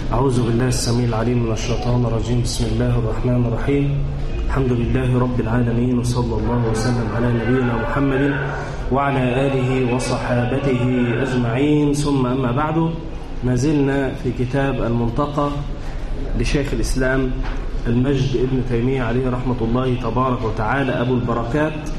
أعوذ بالله السميع العليم من الشيطان الرجيم بسم الله الرحمن الرحيم الحمد لله رب العالمين وصلى الله وسلم على نبينا محمد وعلى آله وصحابته أجمعين ثم أما بعد ما زلنا في كتاب المنطقة لشيخ الإسلام المجد ابن تيمية عليه رحمة الله تبارك وتعالى أبو البركات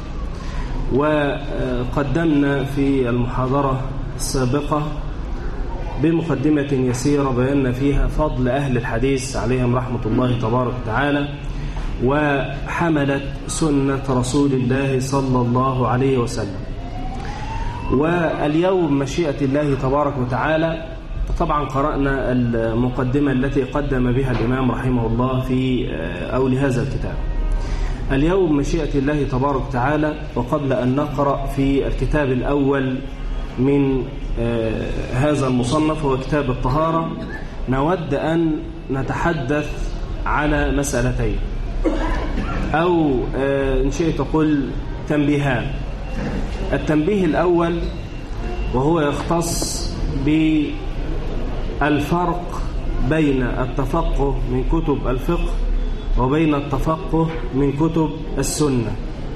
وقدمنا في المحاضرة السابقة بمقدمة يسيرة بينا فيها فضل أهل الحديث عليهم رحمة الله تبارك وتعالى وحملت سنة رسول الله صلى الله عليه وسلم واليوم مشيئة الله تبارك وتعالى طبعا قرأنا المقدمة التي قدم بها الإمام رحمه الله في أول هذا الكتاب اليوم مشيئة الله تبارك وتعالى وقبل أن نقرأ في الكتاب الأول من هذا المصنف هو كتاب الطهارة نود أن نتحدث على مسألتين أو إن شئت قل تنبيهان التنبيه الأول وهو يختص بالفرق بين التفقه من كتب الفقه وبين التفقه من كتب السنة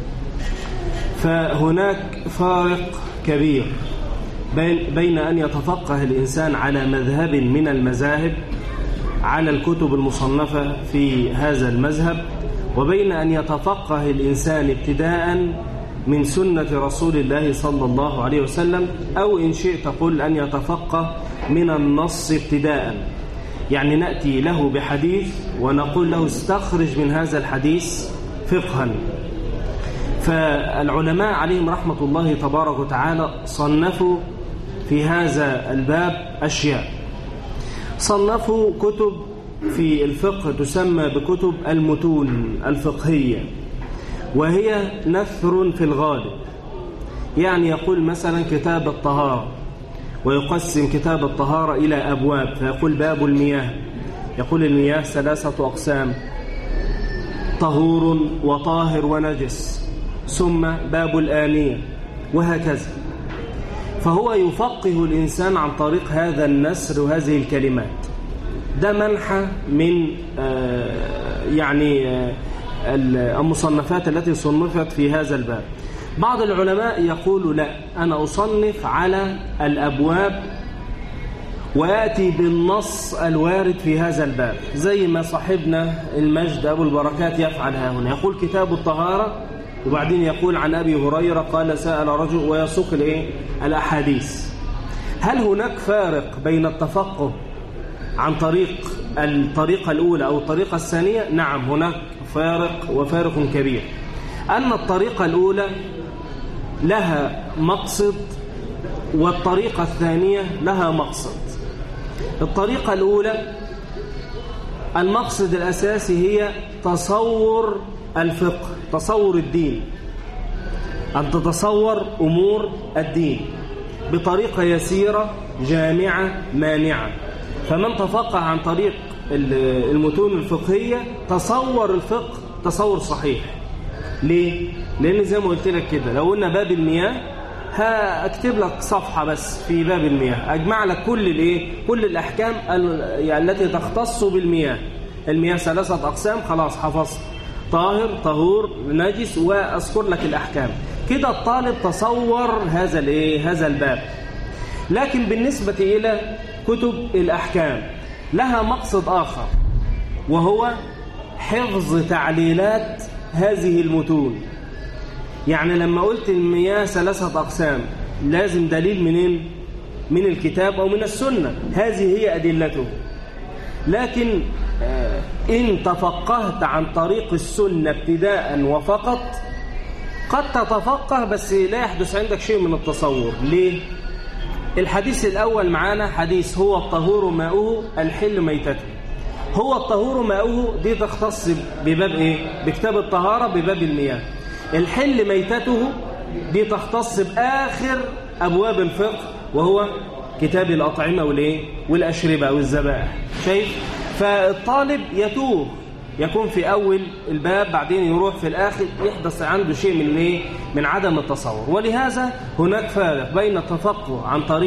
فهناك فارق كبير بين أن يتفقه الإنسان على مذهب من المذاهب على الكتب المصنفة في هذا المذهب وبين أن يتفقه الإنسان ابتداء من سنة رسول الله صلى الله عليه وسلم أو إن شئت قل أن يتفقه من النص ابتداء يعني نأتي له بحديث ونقول له استخرج من هذا الحديث فقها فالعلماء عليهم رحمة الله تبارك وتعالى صنفوا في هذا الباب أشياء صنفوا كتب في الفقه تسمى بكتب المتون الفقهية وهي نثر في الغالب يعني يقول مثلا كتاب الطهارة ويقسم كتاب الطهارة إلى أبواب فيقول باب المياه يقول المياه ثلاثة أقسام طهور وطاهر ونجس ثم باب الآنية وهكذا فهو يفقه الإنسان عن طريق هذا النسر وهذه الكلمات ده منحى من آه يعني آه المصنفات التي صنفت في هذا الباب بعض العلماء يقول لا أنا أصنف على الأبواب ويأتي بالنص الوارد في هذا الباب زي ما صاحبنا المجد أبو البركات يفعل ها هنا يقول كتاب الطهارة وبعدين يقول عن أبي هريرة قال سأل رجل ويسوق الايه الأحاديث هل هناك فارق بين التفقه عن طريق الطريقة الأولى أو الطريقة الثانية نعم هناك فارق وفارق كبير أن الطريقة الأولى لها مقصد والطريقة الثانية لها مقصد الطريقة الأولى المقصد الأساسي هي تصور الفقه تصور الدين أن تتصور أمور الدين بطريقة يسيرة جامعة مانعة فمن تفقه عن طريق المتون الفقهية تصور الفقه تصور صحيح ليه؟ لأن زي ما قلت لك كده لو قلنا باب المياه هاكتب لك صفحة بس في باب المياه أجمع لك كل الايه كل الأحكام يعني التي تختص بالمياه المياه ثلاثة أقسام خلاص حفظت طاهر طهور نجس وأذكر لك الأحكام كده الطالب تصور هذا الايه هذا الباب لكن بالنسبة إلى كتب الأحكام لها مقصد آخر وهو حفظ تعليلات هذه المتون يعني لما قلت المياه ثلاثة أقسام لازم دليل منين من الكتاب أو من السنة هذه هي أدلته لكن إن تفقهت عن طريق السنة ابتداء وفقط قد تتفقه بس لا يحدث عندك شيء من التصور ليه؟ الحديث الأول معانا حديث هو الطهور ماؤه الحل ميتته هو الطهور ماؤه دي تختص بباب إيه؟ بكتاب الطهارة بباب المياه الحل ميتته دي تختص بآخر أبواب الفقه وهو كتاب الأطعمة والإيه؟ والأشربة والذبائح شايف؟ فالطالب يتوه يكون في أول الباب بعدين يروح في الآخر يحدث عنده شيء من إيه؟ من عدم التصور ولهذا هناك فارق بين التفقه عن طريق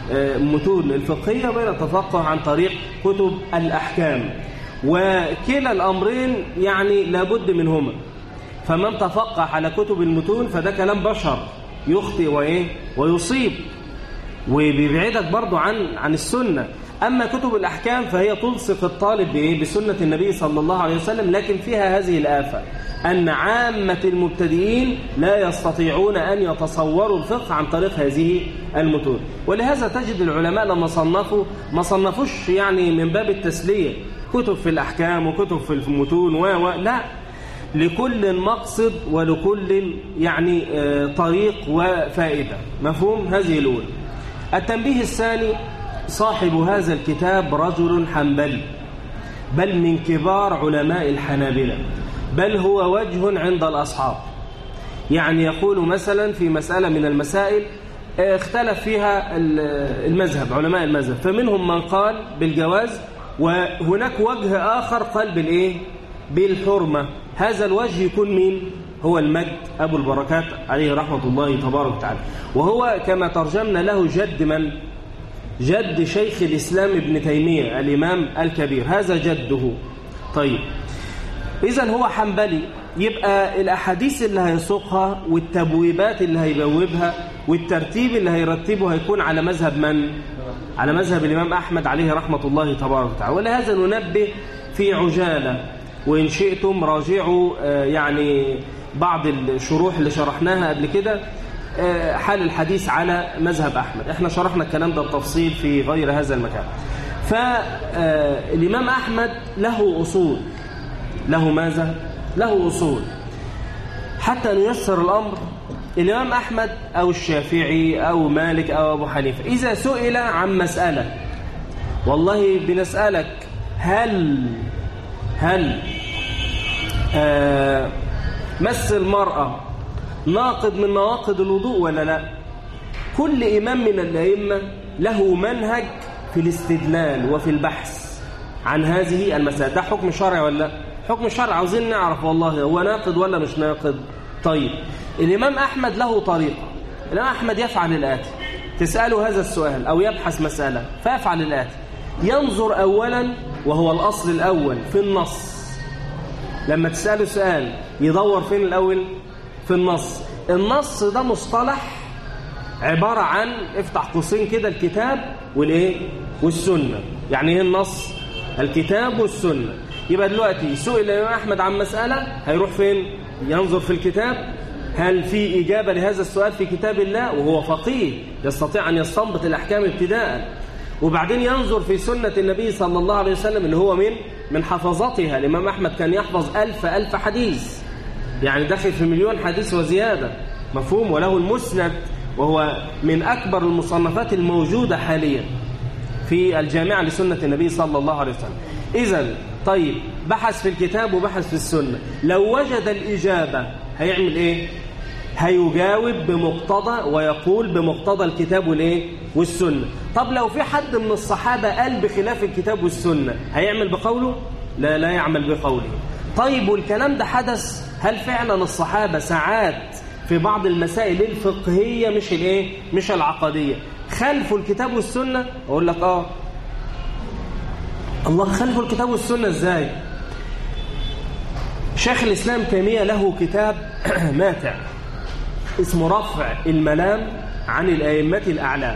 المتون الفقهية وبين التفقه عن طريق كتب الأحكام وكلا الأمرين يعني لابد منهما فمن تفقه على كتب المتون فده كلام بشر يخطئ وإيه ويصيب وبيبعدك برضو عن عن السنة أما كتب الأحكام فهي تلصق الطالب بإيه؟ بسنة النبي صلى الله عليه وسلم لكن فيها هذه الآفة أن عامة المبتدئين لا يستطيعون أن يتصوروا الفقه عن طريق هذه المتون ولهذا تجد العلماء لما صنفوا ما صنفوش يعني من باب التسلية كتب في الأحكام وكتب في المتون و و لا لكل مقصد ولكل يعني طريق وفائدة مفهوم هذه الأولى التنبيه الثاني صاحب هذا الكتاب رجل حنبلي بل من كبار علماء الحنابلة بل هو وجه عند الأصحاب يعني يقول مثلا في مسألة من المسائل اختلف فيها المذهب علماء المذهب فمنهم من قال بالجواز وهناك وجه آخر قال بالإيه بالحرمة هذا الوجه يكون مين هو المجد أبو البركات عليه رحمة الله تبارك وتعالى وهو كما ترجمنا له جد من جد شيخ الإسلام ابن تيمية الإمام الكبير هذا جده طيب إذا هو حنبلي يبقى الأحاديث اللي هيسوقها والتبويبات اللي هيبوبها والترتيب اللي هيرتبه هيكون على مذهب من؟ على مذهب الإمام أحمد عليه رحمة الله تبارك وتعالى ولهذا ننبه في عجالة وإن شئتم راجعوا يعني بعض الشروح اللي شرحناها قبل كده حال الحديث على مذهب أحمد احنا شرحنا الكلام ده بتفصيل في غير هذا المكان فالإمام أحمد له أصول له ماذا؟ له أصول حتى نيسر الأمر الإمام أحمد أو الشافعي أو مالك أو أبو حنيفة إذا سئل عن مسألة والله بنسألك هل هل آه مس المرأة ناقض من نواقض الوضوء ولا لا كل إمام من الأئمة له منهج في الاستدلال وفي البحث عن هذه المسائل ده حكم شرعي ولا لا حكم شرعي عاوزين نعرف والله هو ناقض ولا مش ناقض طيب الإمام أحمد له طريقة الإمام أحمد يفعل الآتي تسأله هذا السؤال أو يبحث مسألة فيفعل الآتي ينظر أولا وهو الأصل الأول في النص لما تسأله سؤال يدور فين الأول في النص النص ده مصطلح عبارة عن افتح قوسين كده الكتاب والايه والسنة يعني ايه النص الكتاب والسنة يبقى دلوقتي سئل الإمام أحمد عن مسألة هيروح فين ينظر في الكتاب هل في إجابة لهذا السؤال في كتاب الله وهو فقيه يستطيع أن يستنبط الأحكام ابتداء وبعدين ينظر في سنة النبي صلى الله عليه وسلم اللي هو من من حفظتها الإمام أحمد كان يحفظ ألف ألف حديث يعني داخل في مليون حديث وزيادة مفهوم وله المسند وهو من أكبر المصنفات الموجودة حاليا في الجامعة لسنة النبي صلى الله عليه وسلم إذا طيب بحث في الكتاب وبحث في السنة لو وجد الإجابة هيعمل إيه؟ هيجاوب بمقتضى ويقول بمقتضى الكتاب والايه والسنه طب لو في حد من الصحابه قال بخلاف الكتاب والسنه هيعمل بقوله لا لا يعمل بقوله طيب والكلام ده حدث هل فعلا الصحابه ساعات في بعض المسائل الفقهيه مش الايه مش العقديه خلفوا الكتاب والسنه اقول لك اه الله خلفوا الكتاب والسنه ازاي شيخ الاسلام تيميه له كتاب ماتع اسمه رفع الملام عن الأئمة الأعلام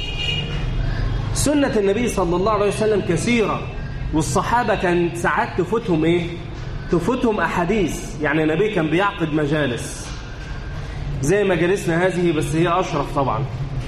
سنة النبي صلى الله عليه وسلم كثيرة والصحابة كانت ساعات تفوتهم إيه؟ تفوتهم أحاديث يعني النبي كان بيعقد مجالس زي مجالسنا هذه بس هي أشرف طبعا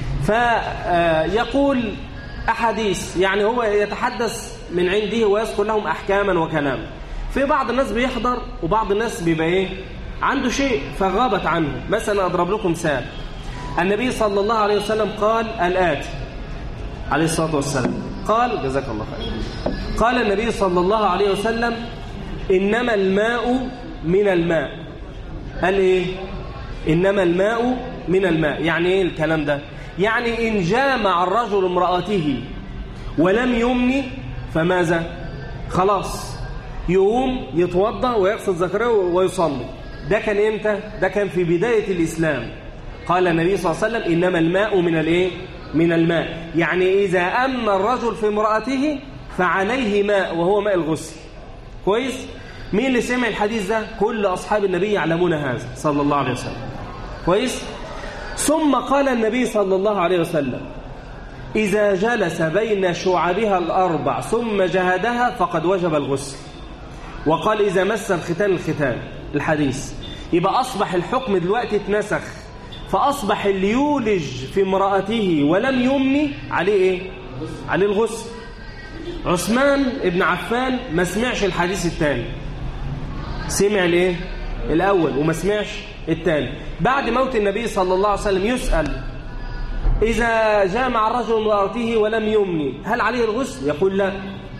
فيقول أحاديث يعني هو يتحدث من عنده ويذكر لهم أحكاما وكلاما في بعض الناس بيحضر وبعض الناس بيبقى إيه؟ عنده شيء فغابت عنه مثلا أضرب لكم مثال النبي صلى الله عليه وسلم قال الآتي عليه الصلاة والسلام قال جزاك الله خير قال النبي صلى الله عليه وسلم إنما الماء من الماء قال إيه إنما الماء من الماء يعني إيه الكلام ده يعني إن جامع الرجل امرأته ولم يمني فماذا خلاص يقوم يتوضا ويغسل ذكره ويصلي ده كان امتى ده كان في بداية الإسلام قال النبي صلى الله عليه وسلم إنما الماء من الايه من الماء يعني إذا أمن الرجل في امرأته فعليه ماء وهو ماء الغسل كويس مين اللي سمع الحديث ده كل أصحاب النبي يعلمون هذا صلى الله عليه وسلم كويس ثم قال النبي صلى الله عليه وسلم إذا جلس بين شعبها الأربع ثم جهدها فقد وجب الغسل وقال إذا مس الختان الختان الحديث يبقى أصبح الحكم دلوقتي اتنسخ فأصبح اللي يولج في امرأته ولم يمني عليه إيه؟ عليه الغسل عثمان ابن عفان ما سمعش الحديث الثاني سمع الايه الاول وما سمعش الثاني بعد موت النبي صلى الله عليه وسلم يسأل إذا جامع الرجل امرأته ولم يمني هل عليه الغسل يقول لا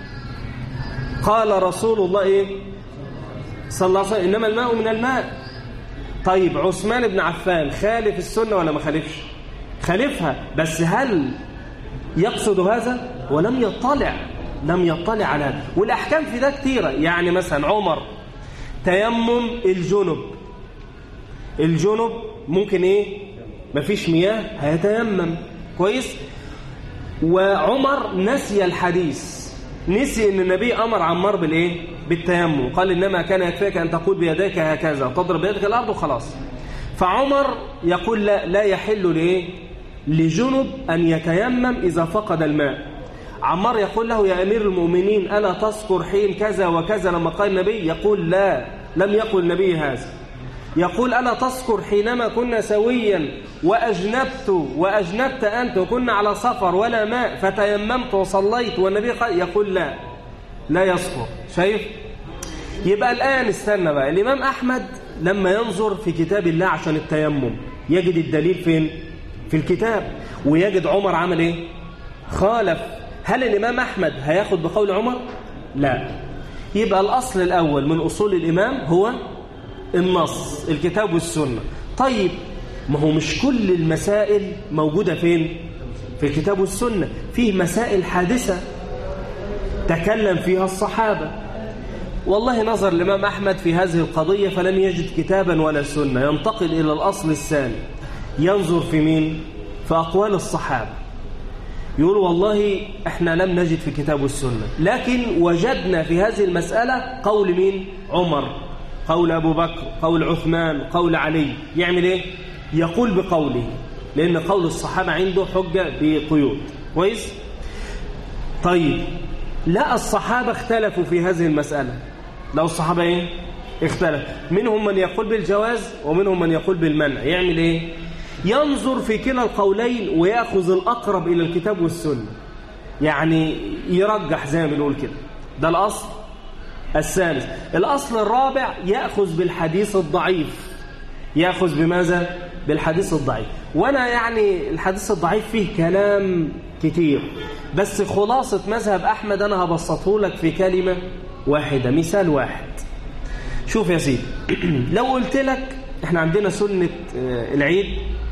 قال رسول الله إيه صلى الله عليه وسلم إنما الماء من الماء طيب عثمان بن عفان خالف السنة ولا ما خالفش خالفها بس هل يقصد هذا ولم يطلع لم يطلع على هذا والأحكام في ده كثيرة يعني مثلا عمر تيمم الجنب الجنب ممكن ايه مفيش مياه هيتيمم كويس وعمر نسي الحديث نسي ان النبي امر عمار بالايه بالتيمم قال انما كان يكفيك ان تقول بيديك هكذا وتضرب بيدك الارض وخلاص فعمر يقول لا لا يحل لايه لجنب ان يتيمم اذا فقد الماء عمار يقول له يا أمير المؤمنين ألا تذكر حين كذا وكذا لما قال النبي يقول لا لم يقل النبي هذا يقول ألا تذكر حينما كنا سويا وأجنبت وأجنبت أنت وكنا على سفر ولا ماء فتيممت وصليت والنبي قال يقول لا لا يذكر شايف يبقى الآن استنى بقى الإمام أحمد لما ينظر في كتاب الله عشان التيمم يجد الدليل فين في الكتاب ويجد عمر عمل ايه خالف هل الإمام أحمد هياخد بقول عمر؟ لا يبقى الأصل الأول من أصول الإمام هو النص الكتاب والسنة طيب ما هو مش كل المسائل موجودة فين؟ في الكتاب والسنة فيه مسائل حادثة تكلم فيها الصحابة والله نظر الإمام أحمد في هذه القضية فلم يجد كتابا ولا سنة ينتقل إلى الأصل الثاني ينظر في مين؟ في أقوال الصحابة يقول والله احنا لم نجد في كتاب والسنة لكن وجدنا في هذه المسألة قول مين عمر قول أبو بكر قول عثمان قول علي يعمل ايه يقول بقوله لأن قول الصحابة عنده حجة بقيود كويس طيب لا الصحابة اختلفوا في هذه المسألة لو الصحابة ايه اختلف منهم من يقول بالجواز ومنهم من يقول بالمنع يعمل ايه ينظر في كلا القولين ويأخذ الأقرب إلى الكتاب والسنة يعني يرجح زي ما بنقول كده ده الأصل الثالث الأصل الرابع يأخذ بالحديث الضعيف يأخذ بماذا؟ بالحديث الضعيف وأنا يعني الحديث الضعيف فيه كلام كتير بس خلاصة مذهب أحمد أنا هبسطه لك في كلمة واحدة مثال واحد شوف يا سيدي لو قلت لك احنا عندنا سنة العيد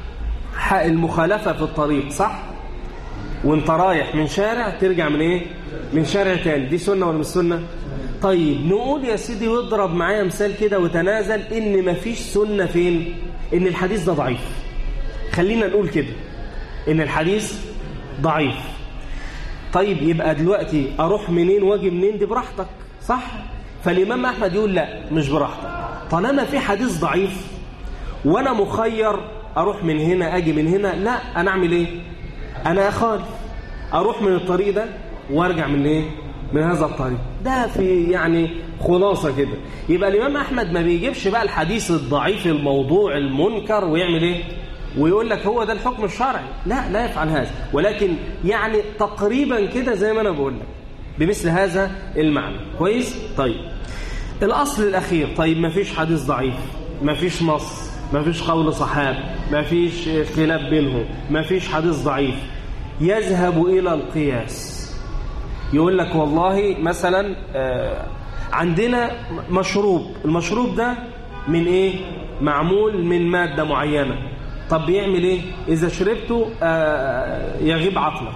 المخالفة في الطريق صح وانت رايح من شارع ترجع من ايه من شارع تاني دي سنة ولا مش سنة طيب نقول يا سيدي واضرب معايا مثال كده وتنازل ان مفيش سنة فين ان الحديث ده ضعيف خلينا نقول كده ان الحديث ضعيف طيب يبقى دلوقتي اروح منين واجي منين دي براحتك صح فالامام احمد يقول لا مش براحتك طالما في حديث ضعيف وانا مخير اروح من هنا اجي من هنا لا انا اعمل ايه انا اخالف اروح من الطريق ده وارجع من ايه من هذا الطريق ده في يعني خلاصه كده يبقى الامام احمد ما بيجيبش بقى الحديث الضعيف الموضوع المنكر ويعمل ايه ويقول لك هو ده الحكم الشرعي لا لا يفعل هذا ولكن يعني تقريبا كده زي ما انا بقول لك بمثل هذا المعنى كويس طيب الاصل الاخير طيب ما فيش حديث ضعيف ما فيش نص ما فيش قول صحاب ما فيش خلاف بينهم ما فيش حديث ضعيف يذهب إلى القياس يقول لك والله مثلا عندنا مشروب المشروب ده من ايه معمول من مادة معينة طب بيعمل ايه اذا شربته يغيب عقلك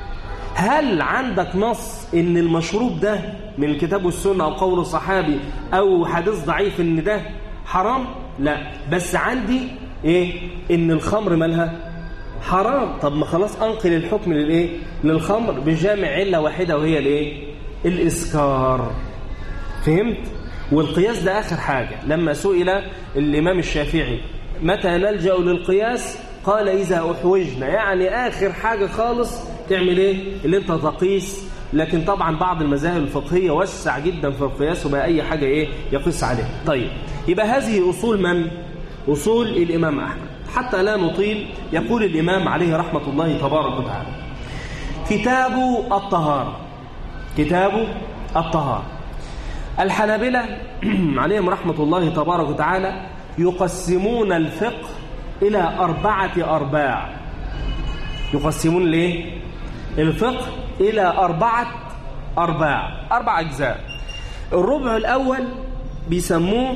هل عندك نص ان المشروب ده من الكتاب والسنة او قول صحابي او حديث ضعيف ان ده حرام لا بس عندي ايه ان الخمر مالها حرام طب ما خلاص انقل الحكم للايه للخمر بجامع عله واحده وهي الايه الاسكار فهمت والقياس ده اخر حاجه لما سئل الامام الشافعي متى نلجا للقياس قال اذا احوجنا يعني اخر حاجه خالص تعمل ايه اللي انت تقيس لكن طبعا بعض المذاهب الفقهيه وسع جدا في القياس وبقى اي حاجه ايه يقيس عليها طيب يبقى هذه اصول من اصول الامام احمد حتى لا نطيل يقول الإمام عليه رحمة الله تبارك وتعالى كتاب الطهارة كتاب الطهارة الحنابلة عليهم رحمة الله تبارك وتعالى يقسمون الفقه إلى أربعة أرباع يقسمون ليه؟ الفقه إلى أربعة أرباع أربع أجزاء الربع الأول بيسموه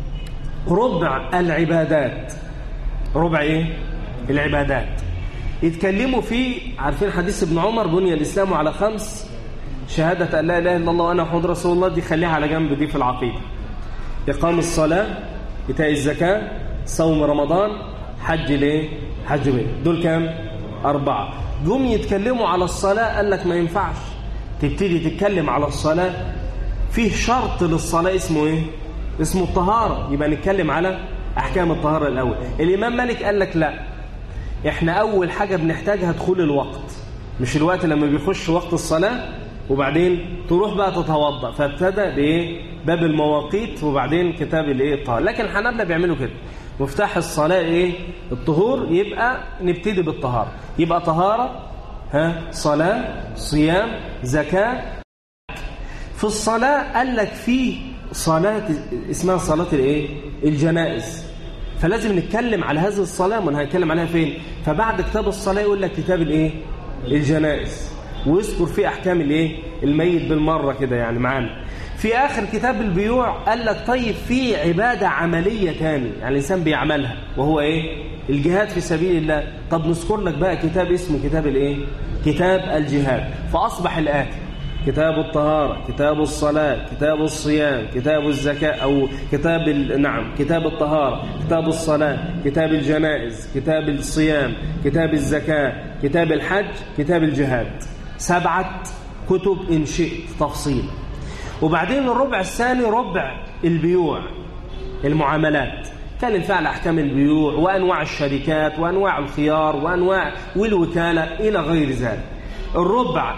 ربع العبادات ربع ايه العبادات يتكلموا فيه عارفين حديث ابن عمر بني الاسلام على خمس شهاده ان لا اله الا الله وانا محمد رسول الله دي خليها على جنب دي في العقيده اقام الصلاه ايتاء الزكاه صوم رمضان حج ليه حج بيه دول كام اربعه جم يتكلموا على الصلاه قال لك ما ينفعش تبتدي تتكلم على الصلاه فيه شرط للصلاه اسمه ايه اسمه الطهاره يبقى نتكلم على أحكام الطهارة الأول الإمام مالك قال لك لا إحنا أول حاجة بنحتاجها دخول الوقت مش الوقت لما بيخش وقت الصلاة وبعدين تروح بقى تتوضأ فابتدى بإيه باب المواقيت وبعدين كتاب الإيه الطهارة لكن الحنابلة بيعملوا كده مفتاح الصلاة إيه الطهور يبقى نبتدي بالطهارة يبقى طهارة ها صلاة صيام زكاة في الصلاة قال لك فيه صلاة اسمها صلاة الايه الجنائز فلازم نتكلم على هذه الصلاة ما هنتكلم عليها فين فبعد كتاب الصلاة يقول لك كتاب الايه الجنائز ويذكر فيه احكام الايه الميت بالمرة كده يعني معانا في اخر كتاب البيوع قال لك طيب في عبادة عملية تاني يعني الانسان بيعملها وهو ايه الجهاد في سبيل الله طب نذكر لك بقى كتاب اسمه كتاب الايه كتاب الجهاد فاصبح الاتي كتاب الطهارة كتاب الصلاة كتاب الصيام كتاب الزكاة أو كتاب نعم كتاب الطهارة كتاب الصلاة كتاب الجنائز كتاب الصيام كتاب الزكاة كتاب الحج كتاب الجهاد سبعة كتب إن شئت تفصيل وبعدين الربع الثاني ربع البيوع المعاملات كان فعل أحكام البيوع وأنواع الشركات وأنواع الخيار وأنواع والوكالة إلى غير ذلك الربع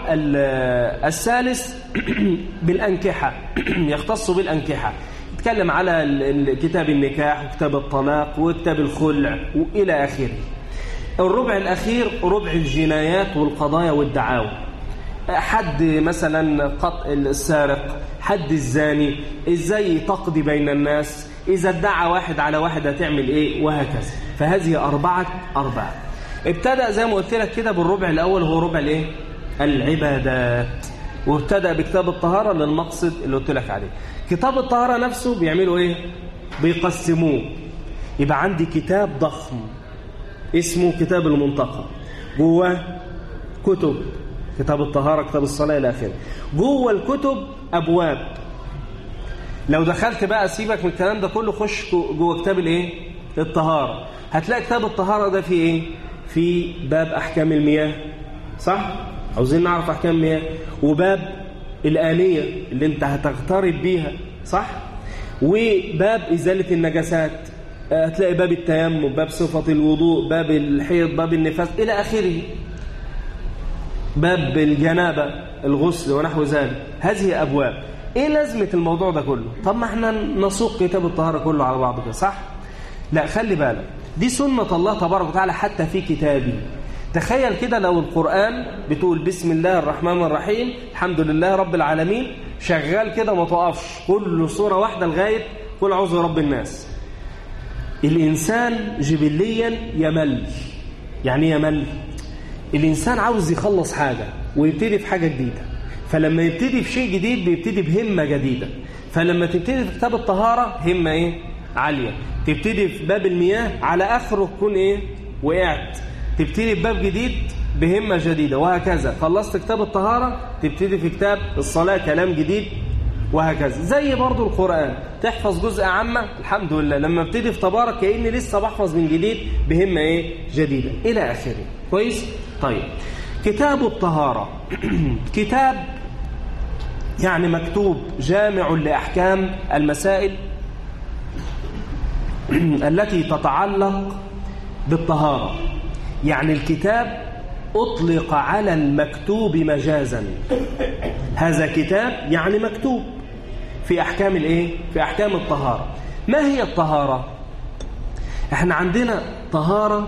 الثالث بالأنكحة يختص بالأنكحة يتكلم على كتاب النكاح وكتاب الطلاق وكتاب الخلع وإلى آخره الربع الأخير ربع الجنايات والقضايا والدعاوى حد مثلا قطع السارق حد الزاني ازاي تقضي بين الناس اذا ادعى واحد على واحد هتعمل ايه وهكذا فهذه أربعة أربعة ابتدأ زي ما قلت لك كده بالربع الأول هو ربع الايه العبادات وابتدأ بكتاب الطهارة للمقصد اللي قلت لك عليه كتاب الطهارة نفسه بيعملوا ايه بيقسموه يبقى عندي كتاب ضخم اسمه كتاب المنطقة جواه كتب كتاب الطهارة كتاب الصلاة إلى آخره جوه الكتب أبواب لو دخلت بقى سيبك من الكلام ده كله خش جوه كتاب الايه الطهارة هتلاقي كتاب الطهارة ده فيه ايه في باب أحكام المياه صح عاوزين نعرف أحكام المياه وباب الآنية اللي انت هتغترب بيها صح وباب إزالة النجاسات هتلاقي باب التيمم باب صفة الوضوء باب الحيض باب النفاس إلى آخره باب الجنابة الغسل ونحو ذلك هذه أبواب إيه لازمة الموضوع ده كله طب ما احنا نسوق كتاب الطهارة كله على بعضه كده صح لا خلي بالك دي سنة الله تبارك وتعالى حتى في كتابه تخيل كده لو القرآن بتقول بسم الله الرحمن الرحيم الحمد لله رب العالمين شغال كده ما توقفش كل صورة واحدة لغاية قل أعوذ برب الناس الإنسان جبليا يمل يعني يمل الإنسان عاوز يخلص حاجة ويبتدي في حاجة جديدة فلما يبتدي في شيء جديد بيبتدي بهمة جديدة فلما تبتدي في كتاب الطهارة همة إيه؟ عالية تبتدي في باب المياه على آخره تكون إيه؟ وقعت تبتدي بباب جديد بهمة جديدة وهكذا خلصت كتاب الطهارة تبتدي في كتاب الصلاة كلام جديد وهكذا زي برضو القرآن تحفظ جزء عامة الحمد لله لما ابتدي في تبارك كأني لسه بحفظ من جديد بهمة ايه جديدة إلى آخره كويس طيب كتاب الطهارة كتاب يعني مكتوب جامع لأحكام المسائل التي تتعلق بالطهارة يعني الكتاب أطلق على المكتوب مجازا هذا كتاب يعني مكتوب في أحكام الإيه؟ في أحكام الطهارة ما هي الطهارة؟ احنا عندنا طهارة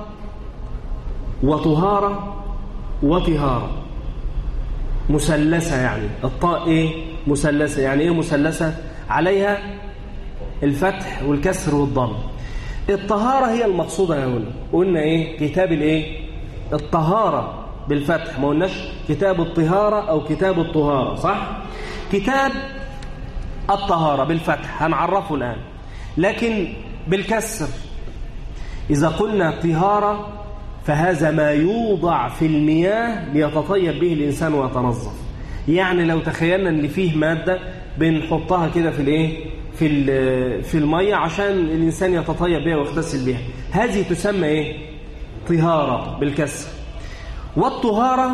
وطهارة وطهارة مثلثة يعني الطاء ايه مثلثة يعني ايه مثلثة عليها الفتح والكسر والضم الطهارة هي المقصودة هنا قلنا ايه كتاب الايه الطهارة بالفتح ما قلناش كتاب الطهارة او كتاب الطهارة صح كتاب الطهارة بالفتح هنعرفه الآن لكن بالكسر إذا قلنا طهارة فهذا ما يوضع في المياه ليتطيب به الإنسان ويتنظف يعني لو تخيلنا ان فيه مادة بنحطها كده في الايه في في الميه عشان الانسان يتطيب بها ويغتسل بها هذه تسمى ايه طهارة بالكسر والطهارة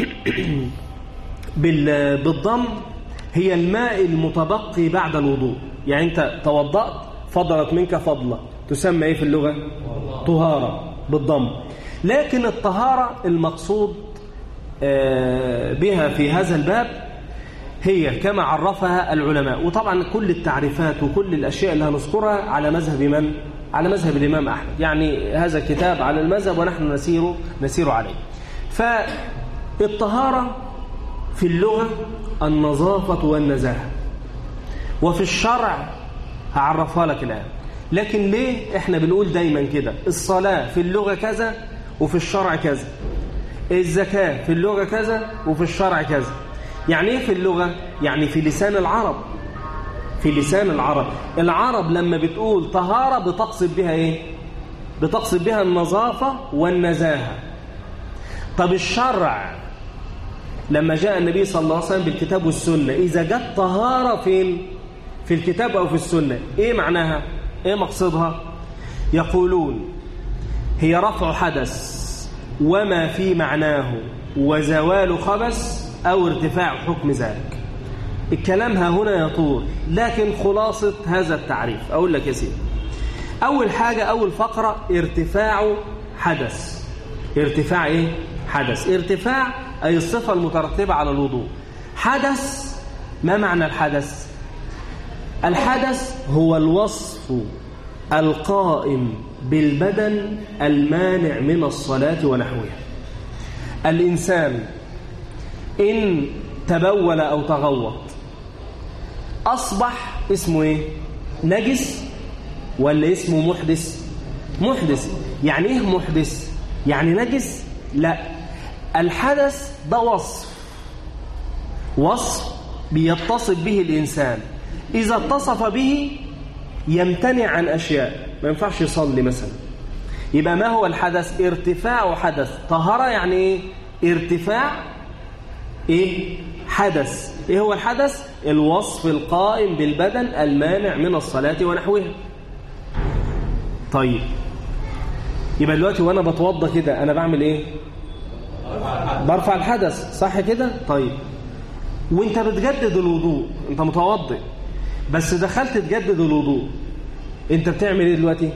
بالضم هي الماء المتبقي بعد الوضوء يعني انت توضأت فضلت منك فضلة تسمى ايه في اللغة طهارة بالضم لكن الطهارة المقصود بها في هذا الباب هي كما عرفها العلماء وطبعا كل التعريفات وكل الأشياء اللي هنذكرها على مذهب من؟ على مذهب الإمام أحمد يعني هذا الكتاب على المذهب ونحن نسير, نسير عليه فالطهارة في اللغة النظافة والنزاهة وفي الشرع هعرفها لك الآن لكن ليه احنا بنقول دايما كده الصلاة في اللغة كذا وفي الشرع كذا الزكاة في اللغة كذا وفي الشرع كذا يعني ايه في اللغة؟ يعني في لسان العرب في لسان العرب العرب لما بتقول طهارة بتقصد بها ايه؟ بتقصد بها النظافة والنزاهة طب الشرع لما جاء النبي صلى الله عليه وسلم بالكتاب والسنة إذا جت طهارة فين؟ في الكتاب أو في السنة إيه معناها؟ إيه مقصدها؟ يقولون هي رفع حدث وما في معناه وزوال خبث أو ارتفاع حكم ذلك الكلام ها هنا يطول لكن خلاصة هذا التعريف أقول لك يا سيدي أول حاجة أول فقرة ارتفاع حدث ارتفاع إيه؟ حدث ارتفاع أي الصفة المترتبة على الوضوء حدث ما معنى الحدث؟ الحدث هو الوصف القائم بالبدن المانع من الصلاة ونحوها الإنسان إن تبول أو تغوط أصبح اسمه إيه؟ نجس ولا اسمه محدث؟ محدث يعني إيه محدث؟ يعني نجس؟ لا الحدث ده وصف وصف بيتصف به الإنسان إذا اتصف به يمتنع عن أشياء ما ينفعش يصلي مثلا يبقى ما هو الحدث ارتفاع حدث طهارة يعني ايه ارتفاع ايه حدث ايه هو الحدث الوصف القائم بالبدن المانع من الصلاة ونحوها طيب يبقى دلوقتي وانا بتوضى كده انا بعمل ايه برفع الحدث صح كده طيب وانت بتجدد الوضوء انت متوضئ بس دخلت تجدد الوضوء انت بتعمل ايه دلوقتي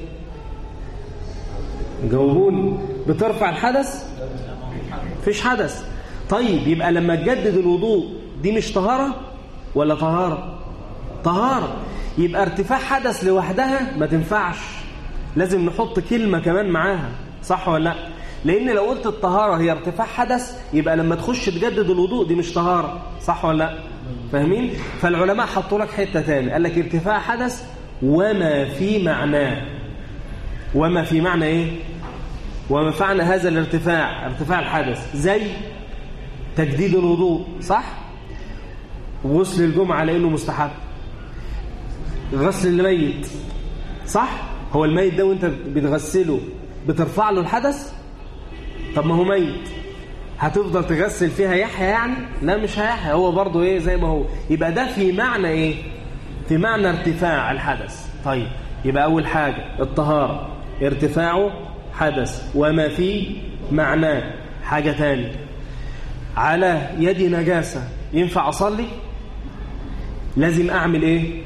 جاوبوني بترفع الحدث فيش حدث طيب يبقى لما تجدد الوضوء دي مش طهارة ولا طهارة طهارة يبقى ارتفاع حدث لوحدها ما تنفعش لازم نحط كلمة كمان معاها صح ولا لا لان لو قلت الطهارة هي ارتفاع حدث يبقى لما تخش تجدد الوضوء دي مش طهارة صح ولا لا فاهمين فالعلماء حطوا لك حتة تاني قال لك ارتفاع حدث وما في معناه وما في معنى ايه وما فعل هذا الارتفاع ارتفاع الحدث زي تجديد الوضوء صح وغسل الجمعة لأنه مستحب غسل الميت صح هو الميت ده وانت بتغسله بترفع له الحدث طب ما هو ميت هتفضل تغسل فيها يحيى يعني لا مش هيحيى هو برضه ايه زي ما هو يبقى ده في معنى ايه في معنى ارتفاع الحدث طيب يبقى اول حاجة الطهارة ارتفاعه حدث وما فيه معناه حاجة تاني على يدي نجاسة ينفع أصلي لازم أعمل إيه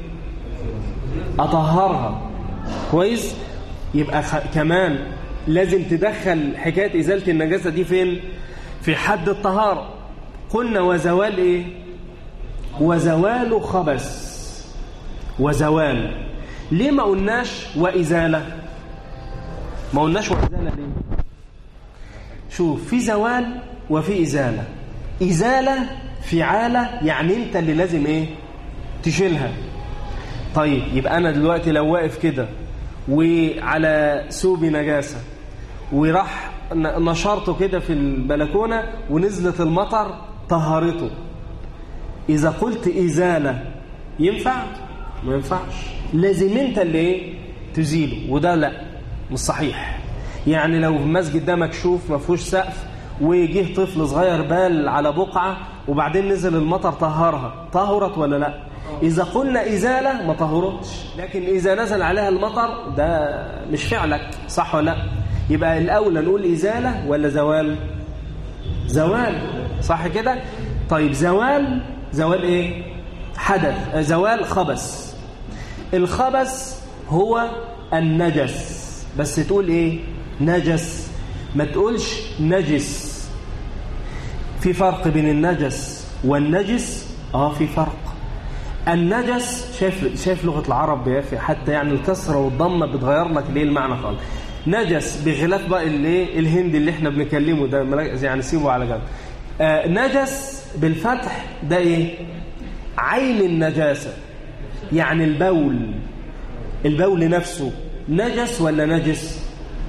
أطهرها كويس يبقى كمان لازم تدخل حكاية إزالة النجاسة دي فين في حد الطهارة قلنا وزوال إيه وزوال خبث وزوال ليه ما قلناش وإزالة ما قلناش وإزالة ليه شوف في زوال وفي إزالة إزالة فعالة يعني أنت اللي لازم إيه تشيلها طيب يبقى أنا دلوقتي لو واقف كده وعلى ثوبي نجاسة وراح نشرته كده في البلكونة ونزلت المطر طهرته إذا قلت إزالة ينفع؟ ما ينفعش لازم أنت اللي إيه؟ تزيله وده لا مش صحيح يعني لو المسجد ده مكشوف ما فيهوش سقف وجه طفل صغير بال على بقعة وبعدين نزل المطر طهرها طهرت ولا لا إذا قلنا إزالة ما طهرتش لكن إذا نزل عليها المطر ده مش فعلك صح ولا لا يبقى الأولى نقول إزالة ولا زوال زوال صح كده طيب زوال زوال إيه حدث زوال خبث الخبث هو النجس بس تقول إيه نجس ما تقولش نجس في فرق بين النجس والنجس اه في فرق النجس شايف شايف لغه العرب يا اخي حتى يعني الكسره والضمه بتغير لك ليه المعنى خالص نجس بخلاف بقى الايه الهندي اللي احنا بنكلمه ده يعني سيبه على جنب آه نجس بالفتح ده ايه عين النجاسه يعني البول البول نفسه نجس ولا نجس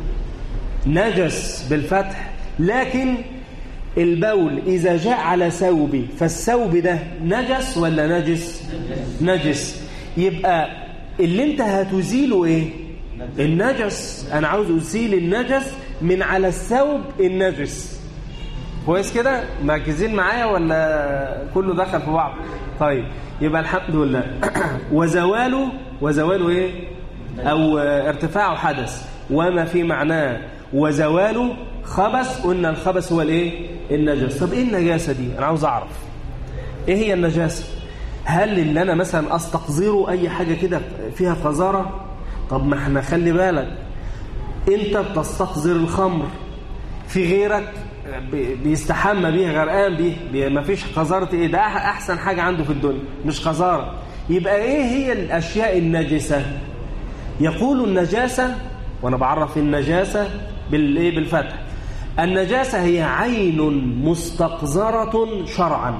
نجس بالفتح لكن البول إذا جاء على ثوبي فالثوب ده نجس ولا نجس نجس يبقى اللي انت هتزيله ايه النجس انا عاوز ازيل النجس من على الثوب النجس كويس كده مركزين معايا ولا كله دخل في بعض طيب يبقى الحمد لله وزواله وزواله ايه او ارتفاعه حدث وما في معناه وزواله خبث قلنا الخبث هو الايه النجس طب ايه النجاسه دي انا عاوز اعرف ايه هي النجاسه هل اللي انا مثلا استقذره اي حاجه كده فيها قذاره طب ما احنا خلي بالك انت بتستقذر الخمر في غيرك بيستحمى بيها غرقان بيه ما فيش قذاره ايه ده احسن حاجه عنده في الدنيا مش قذاره يبقى ايه هي الاشياء النجسه يقول النجاسه وانا بعرف النجاسه بالايه بالفتح النجاسه هي عين مستقذره شرعا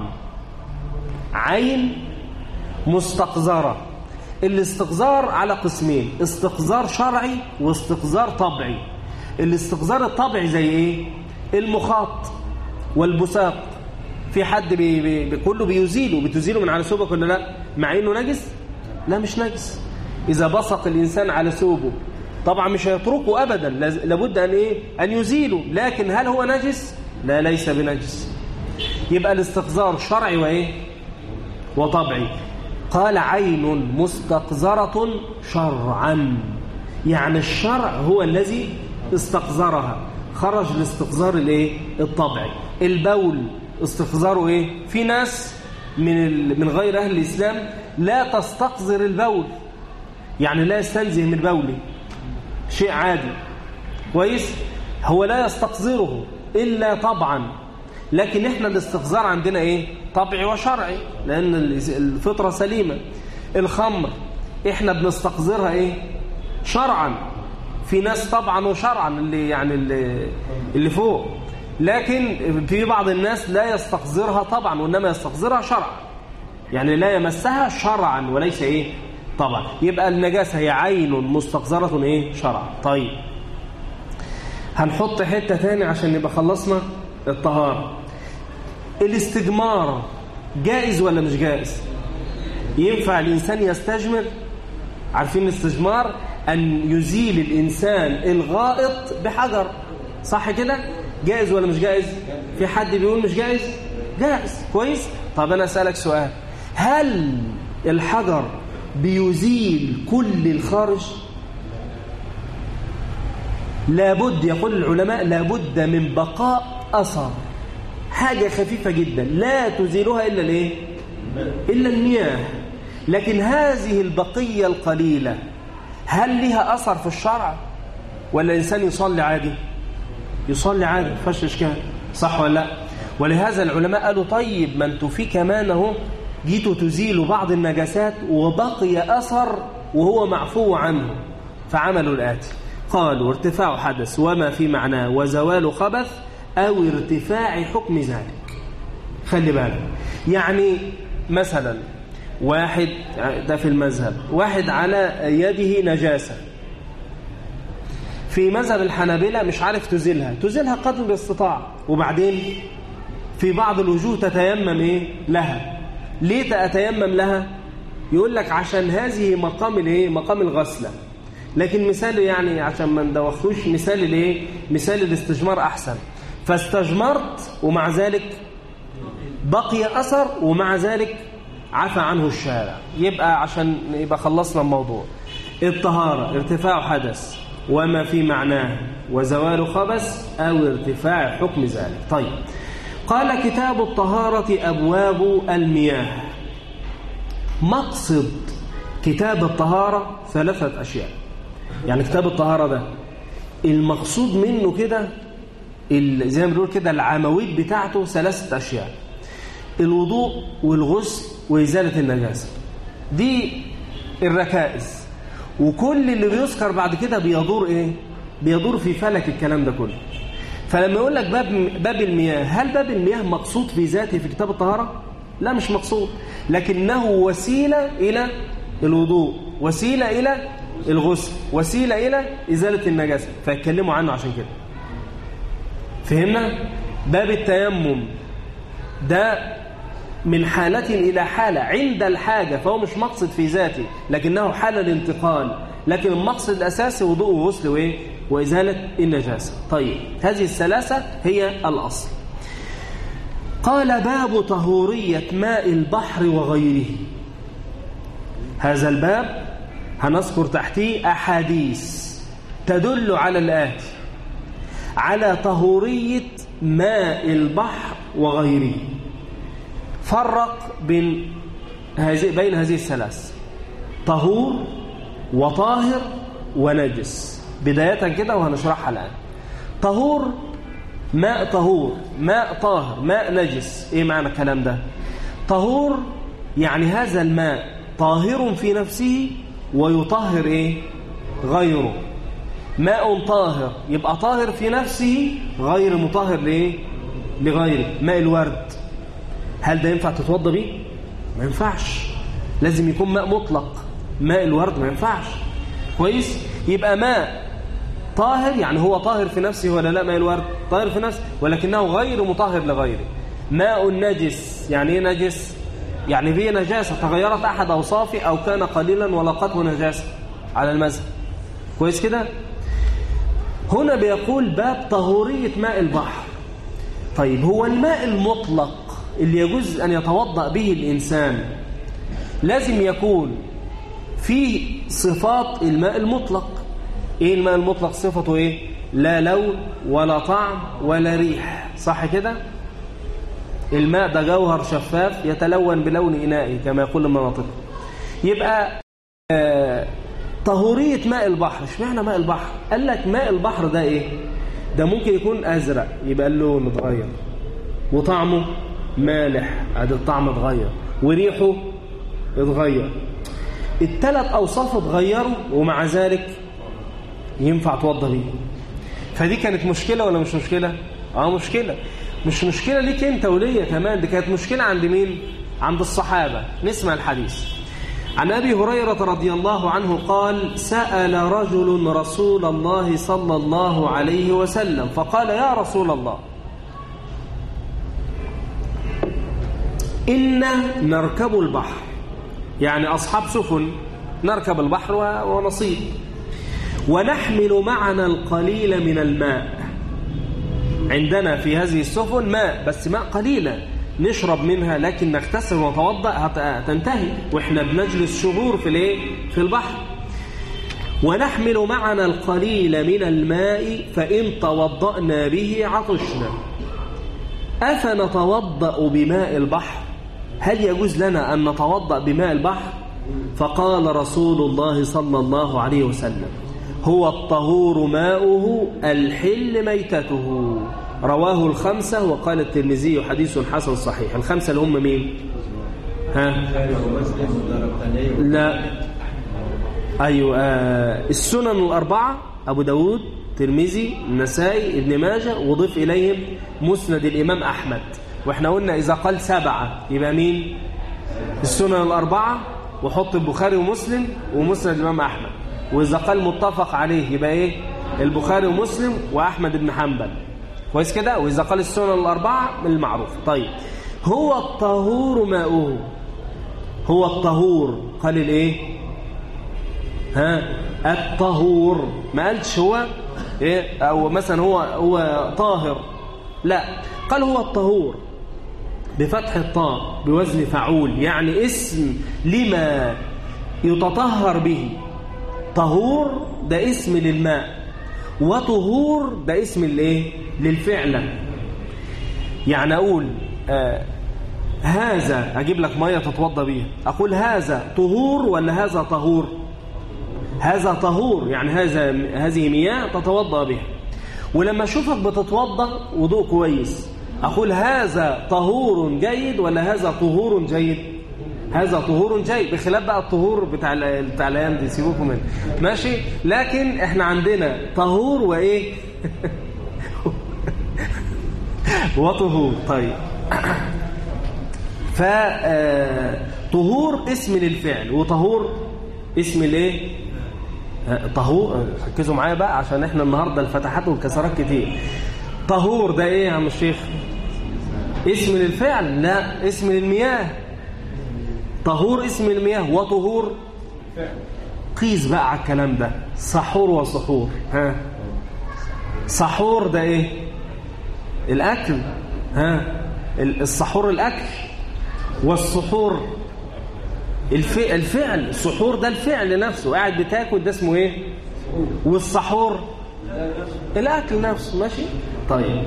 عين مستقذره الاستقذار على قسمين استقذار شرعي واستقذار طبعي الاستقذار الطبعي زي ايه المخاط والبساق في حد بي بي كله بيزيله بتزيله من على ثوبك ولا لا مع انه نجس لا مش نجس اذا بصق الانسان على ثوبه طبعا مش هيتركه ابدا لابد ان ايه ان يزيله لكن هل هو نجس لا ليس بنجس يبقى الاستقذار شرعي وايه وطبعي قال عين مستقذرة شرعا يعني الشرع هو الذي استقذرها خرج الاستقذار الايه الطبعي البول استقذاره ايه في ناس من من غير اهل الاسلام لا تستقذر البول يعني لا يستنزه من بوله شيء عادي كويس هو لا يستقذره الا طبعا لكن احنا الاستقذار عندنا ايه طبعي وشرعي لان الفطره سليمه الخمر احنا بنستقذرها ايه شرعا في ناس طبعا وشرعا اللي يعني اللي, اللي فوق لكن في بعض الناس لا يستقذرها طبعا وانما يستقذرها شرعا يعني لا يمسها شرعا وليس ايه طبعا يبقى النجاسه هي عين مستقذره ايه شرعا طيب هنحط حته ثاني عشان نبقى خلصنا الطهاره الاستجمار جائز ولا مش جائز ينفع الانسان يستجمر عارفين الاستجمار أن يزيل الإنسان الغائط بحجر صح كده؟ جائز ولا مش جائز؟ في حد بيقول مش جائز جائز كويس طب أنا أسألك سؤال هل الحجر بيزيل كل الخارج لابد يقول العلماء لابد من بقاء أثر حاجة خفيفة جدا لا تزيلها إلا الايه إلا المياه لكن هذه البقية القليلة هل لها أثر في الشرع ولا الإنسان يصلي عادي يصلي عادي فش إشكال صح ولا لا ولهذا العلماء قالوا طيب ما انتوا في كمان اهو جيتوا تزيلوا بعض النجاسات وبقي أثر وهو معفو عنه فعملوا الآتي قالوا ارتفاع حدث وما في معناه وزوال خبث أو ارتفاع حكم ذلك خلي بالك يعني مثلا واحد ده في المذهب واحد على يده نجاسة في مذهب الحنابلة مش عارف تزيلها تزيلها قدر الاستطاع وبعدين في بعض الوجوه تتيمم ايه لها ليه تتيمم لها يقول لك عشان هذه مقام الايه مقام الغسله لكن مثال يعني عشان ما ندوخوش مثال الايه مثال الاستجمار احسن فاستجمرت ومع ذلك بقي اثر ومع ذلك عفى عنه الشارع يبقى عشان يبقى خلصنا الموضوع الطهارة ارتفاع حدث وما في معناه وزوال خبث أو ارتفاع حكم ذلك طيب قال كتاب الطهارة أبواب المياه مقصد كتاب الطهارة ثلاثة أشياء يعني كتاب الطهارة ده المقصود منه كده زي ما بنقول كده العمويد بتاعته ثلاثة أشياء الوضوء والغسل وإزالة النجاسة دي الركائز وكل اللي بيذكر بعد كده بيدور إيه؟ بيدور في فلك الكلام ده كله فلما يقول لك باب, باب المياه هل باب المياه مقصود في ذاته في كتاب الطهارة؟ لا مش مقصود لكنه وسيلة إلى الوضوء وسيلة إلى الغسل وسيلة إلى إزالة النجاسة فيتكلموا عنه عشان كده فهمنا؟ باب التيمم ده من حالة إلى حالة عند الحاجة فهو مش مقصد في ذاته لكنه حالة الانتقال لكن المقصد الأساسي وضوء وغسل وإيه؟ وإزالة النجاسة طيب هذه الثلاثة هي الأصل قال باب طهورية ماء البحر وغيره هذا الباب هنذكر تحتيه أحاديث تدل على الآتي على طهورية ماء البحر وغيره فرق بين هذه بين هذه الثلاث طهور وطاهر ونجس بداية كده وهنشرحها الآن طهور ماء طهور ماء طاهر ماء نجس ايه معنى الكلام ده طهور يعني هذا الماء طاهر في نفسه ويطهر ايه غيره ماء طاهر يبقى طاهر في نفسه غير مطهر لايه لغيره ماء الورد هل ده ينفع تتوضى بيه ما ينفعش لازم يكون ماء مطلق ماء الورد ما ينفعش كويس يبقى ماء طاهر يعني هو طاهر في نفسه ولا لا ماء الورد طاهر في نفسه ولكنه غير مطهر لغيره ماء نجس يعني ايه نجس يعني فيه نجاسة تغيرت أحد أوصافه أو كان قليلا ولقته نجاسة على المذهب كويس كده هنا بيقول باب طهورية ماء البحر طيب هو الماء المطلق اللي يجوز أن يتوضأ به الإنسان لازم يكون فيه صفات الماء المطلق إيه الماء المطلق صفته إيه لا لون ولا طعم ولا ريح صح كده الماء ده جوهر شفاف يتلون بلون إنائه كما يقول المناطق يبقى آه طهورية ماء البحر اشمعنى ماء البحر قال لك ماء البحر ده ايه ده ممكن يكون ازرق يبقى اللون اتغير وطعمه مالح ادي الطعم اتغير وريحه اتغير الثلاث اوصاف اتغيروا ومع ذلك ينفع توضى بيه فدي كانت مشكلة ولا مش مشكلة اه مشكلة مش مشكلة ليك انت وليا كمان دي كانت مشكلة عند مين عند الصحابة نسمع الحديث عن أبي هريرة رضي الله عنه قال سأل رجل رسول الله صلى الله عليه وسلم فقال يا رسول الله إنا نركب البحر يعني أصحاب سفن نركب البحر ونصيب ونحمل معنا القليل من الماء عندنا في هذه السفن ماء بس ماء قليلة نشرب منها لكن نغتسل ونتوضأ تنتهي وإحنا بنجلس شهور في الايه في البحر ونحمل معنا القليل من الماء فإن توضأنا به عطشنا أفنتوضأ بماء البحر هل يجوز لنا أن نتوضأ بماء البحر فقال رسول الله صلى الله عليه وسلم هو الطهور ماؤه الحل ميتته رواه الخمسة وقال الترمذي حديث حسن صحيح الخمسة اللي هم مين ها لا أيوة آه السنن الأربعة أبو داود ترمذي النسائي ابن ماجه وضيف إليهم مسند الإمام أحمد وإحنا قلنا إذا قال سبعة يبقى مين السنن الأربعة وحط البخاري ومسلم ومسند الإمام أحمد وإذا قال متفق عليه يبقى إيه البخاري ومسلم وأحمد بن حنبل كويس كده وإذا قال السنن الأربعة من المعروف طيب هو الطهور ماؤه هو الطهور قال الإيه ها الطهور ما قالش هو إيه أو مثلا هو هو طاهر لا قال هو الطهور بفتح الطاء بوزن فعول يعني اسم لما يتطهر به طهور ده اسم للماء وطهور ده اسم الايه للفعل يعني اقول آه هذا اجيب لك ميه تتوضى بيها اقول هذا طهور ولا هذا طهور هذا طهور يعني هذا هذه مياه تتوضا بها ولما اشوفك بتتوضا وضوء كويس اقول هذا طهور جيد ولا هذا طهور جيد هذا طهور جيد بخلاف بقى الطهور بتاع بتاع الايام دي سيبوكم منه ماشي لكن احنا عندنا طهور وايه وطهور طيب ف طهور اسم للفعل وطهور اسم الايه طهور ركزوا معايا بقى عشان احنا النهارده الفتحات والكسرات كتير طهور ده ايه يا عم الشيخ اسم للفعل لا اسم للمياه طهور اسم المياه وطهور قيس بقى على الكلام ده سحور وسحور ها سحور ده ايه الاكل ها السحور الاكل والسحور الفعل السحور ده الفعل نفسه قاعد بتاكل ده اسمه ايه والسحور الاكل نفسه ماشي طيب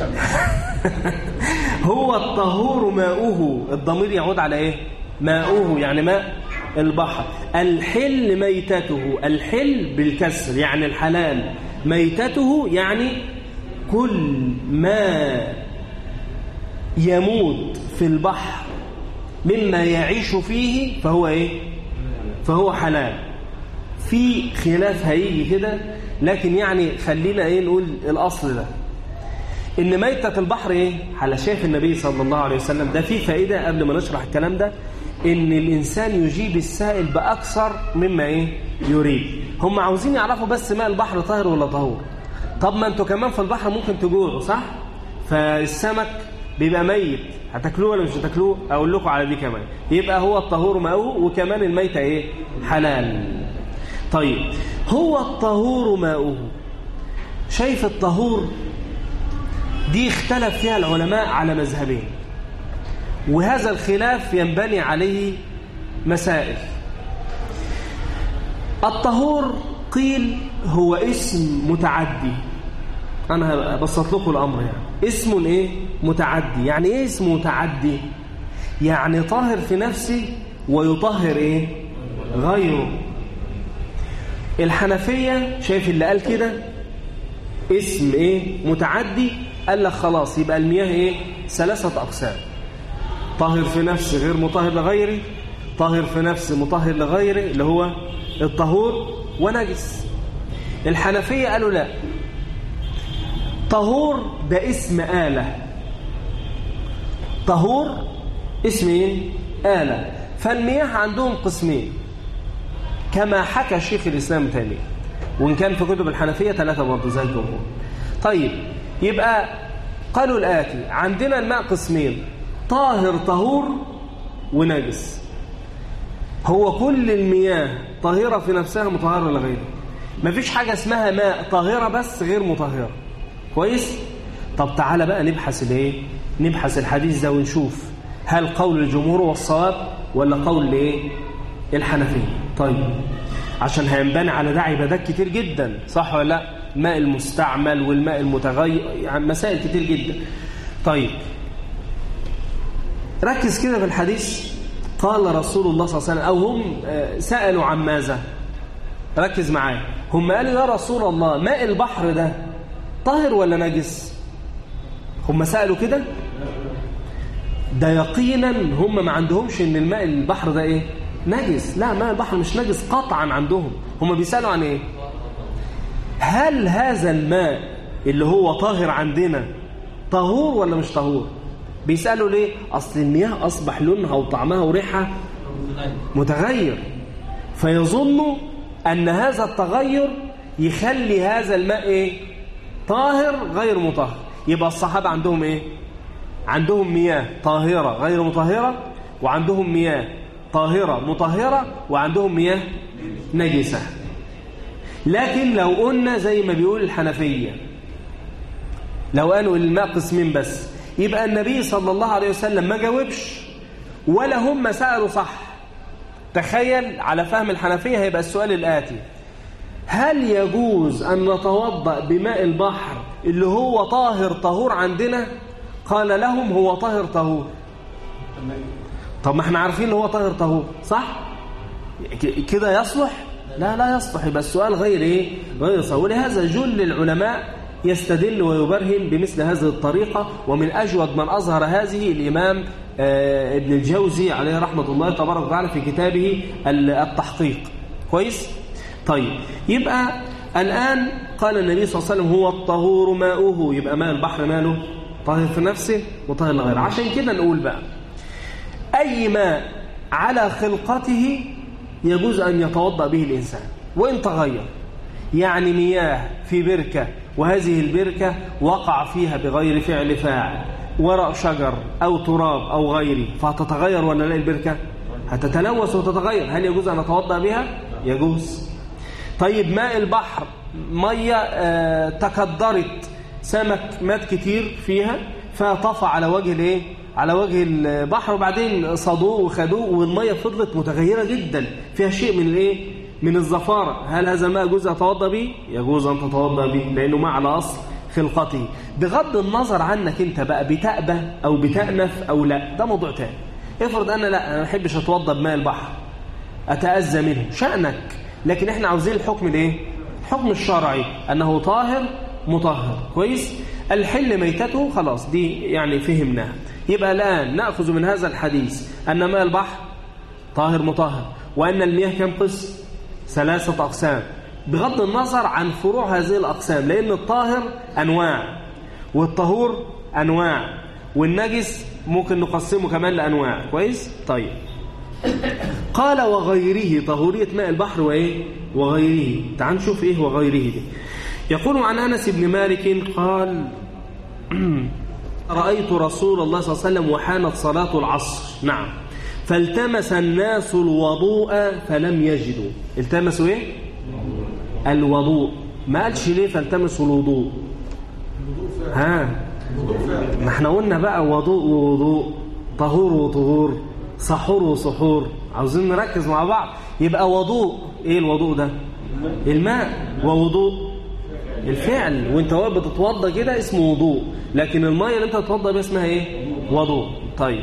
هو الطهور ماؤه الضمير يعود على ايه ماؤه يعني ماء البحر الحل ميتته الحل بالكسر يعني الحلال ميتته يعني كل ما يموت في البحر مما يعيش فيه فهو ايه فهو حلال في خلاف هيجي كده لكن يعني خلينا ايه نقول الاصل ده ان ميتة البحر ايه على شايف النبي صلى الله عليه وسلم ده في فائدة قبل ما نشرح الكلام ده ان الانسان يجيب السائل باكثر مما ايه يريد هم عاوزين يعرفوا بس ماء البحر طاهر ولا طهور طب ما انتوا كمان في البحر ممكن تجوعوا صح فالسمك بيبقى ميت هتاكلوه ولا مش هتاكلوه اقول لكم على دي كمان يبقى هو الطهور ماؤه وكمان الميتة ايه حلال طيب هو الطهور ماؤه شايف الطهور دي اختلف فيها العلماء على مذهبين وهذا الخلاف ينبني عليه مسائل الطهور قيل هو اسم متعدي أنا بسط لكم الأمر يعني اسم إيه متعدي يعني إيه اسم متعدي يعني طاهر في نفسه ويطهر إيه غيره الحنفية شايف اللي قال كده اسم إيه متعدي قال لك خلاص يبقى المياه إيه ثلاثة أقسام طاهر في نفسه غير مطهر لغيره طاهر في نفسه مطهر لغيره اللي هو الطهور ونجس الحنفية قالوا لا طهور ده اسم آلة طهور اسم ايه آلة فالمياه عندهم قسمين كما حكى شيخ الإسلام تيمية وإن كان في كتب الحنفية ثلاثة برضه زي الجمهور طيب يبقى قالوا الآتي عندنا الماء قسمين طاهر طهور ونجس هو كل المياه طاهرة في نفسها مطهرة لغيرها مفيش حاجة اسمها ماء طاهرة بس غير مطهرة كويس طب تعالى بقى نبحث الايه نبحث الحديث ده ونشوف هل قول الجمهور والصواب ولا قول الايه الحنفيه طيب عشان هينبني على ده عبادات كتير جدا صح ولا لا الماء المستعمل والماء المتغير يعني مسائل كتير جدا طيب ركز كده في الحديث قال رسول الله صلى الله عليه وسلم أو هم سألوا عن ماذا ركز معايا هم قالوا يا رسول الله ماء البحر ده طاهر ولا نجس هم سألوا كده ده يقينا هم ما عندهمش ان الماء البحر ده ايه نجس لا ماء البحر مش نجس قطعا عندهم هم بيسألوا عن ايه هل هذا الماء اللي هو طاهر عندنا طهور ولا مش طهور بيسألوا ليه أصل المياه أصبح لونها وطعمها وريحها متغير فيظنوا أن هذا التغير يخلي هذا الماء إيه؟ طاهر غير مطهر يبقى الصحابة عندهم إيه عندهم مياه طاهرة غير مطهرة وعندهم مياه طاهرة مطهرة وعندهم مياه نجسة لكن لو قلنا زي ما بيقول الحنفية لو قالوا الماء قسمين بس يبقى النبي صلى الله عليه وسلم ما جاوبش ولا هم سألوا صح تخيل على فهم الحنفية هيبقى السؤال الآتي هل يجوز أن نتوضأ بماء البحر اللي هو طاهر طهور عندنا قال لهم هو طاهر طهور طب ما احنا عارفين ان هو طاهر طهور صح كده يصلح لا لا يصلح يبقى السؤال غير ايه غير صحيح ولهذا جل العلماء يستدل ويبرهن بمثل هذه الطريقة ومن أجود من أظهر هذه الإمام ابن الجوزي عليه رحمة الله تبارك وتعالى في كتابه التحقيق كويس؟ طيب يبقى الآن قال النبي صلى الله عليه وسلم هو الطهور ماؤه يبقى ماء البحر ماله طاهر في نفسه وطاهر لغيره عشان كده نقول بقى أي ماء على خلقته يجوز أن يتوضأ به الإنسان وإن تغير يعني مياه في بركة وهذه البركة وقع فيها بغير فعل فاعل ورق شجر أو تراب أو غيره فهتتغير ولا لا البركة هتتلوث وتتغير هل يجوز أن أتوضأ بها يجوز طيب ماء البحر مية آه تكدرت سمك مات كتير فيها فطفى على وجه الايه على وجه البحر وبعدين صادوه وخدوه والميه فضلت متغيره جدا فيها شيء من الايه من الزفاره هل هذا الماء يجوز اتوضا به يجوز ان تتوضا به لانه ماء على اصل خلقته بغض النظر عنك انت بقى بتأبى او بتأنف او لا ده موضوع تاني افرض انا لا انا ما بحبش اتوضا بماء البحر اتأذى منه شأنك لكن احنا عاوزين الحكم الايه الحكم الشرعي انه طاهر مطهر كويس الحل ميتته خلاص دي يعني فهمناها يبقى الآن نأخذ من هذا الحديث أن ماء البحر طاهر مطهر وأن المياه كم قسم ثلاثة أقسام بغض النظر عن فروع هذه الأقسام لأن الطاهر أنواع والطهور أنواع والنجس ممكن نقسمه كمان لأنواع كويس طيب قال وغيره طهورية ماء البحر وإيه وغيره تعال نشوف إيه وغيره دي يقول عن أنس بن مالك قال رأيت رسول الله صلى الله عليه وسلم وحانت صلاة العصر نعم فالتمس الناس الوضوء فلم يجدوا التمسوا ايه الوضوء ما قالش ليه فالتمسوا الوضوء ها ما احنا قلنا بقى وضوء ووضوء طهور وطهور سحور وسحور عاوزين نركز مع بعض يبقى وضوء ايه الوضوء ده الماء ووضوء الفعل وانت واقف بتتوضى كده اسمه وضوء لكن الميه اللي انت بتتوضى بيها اسمها ايه وضوء طيب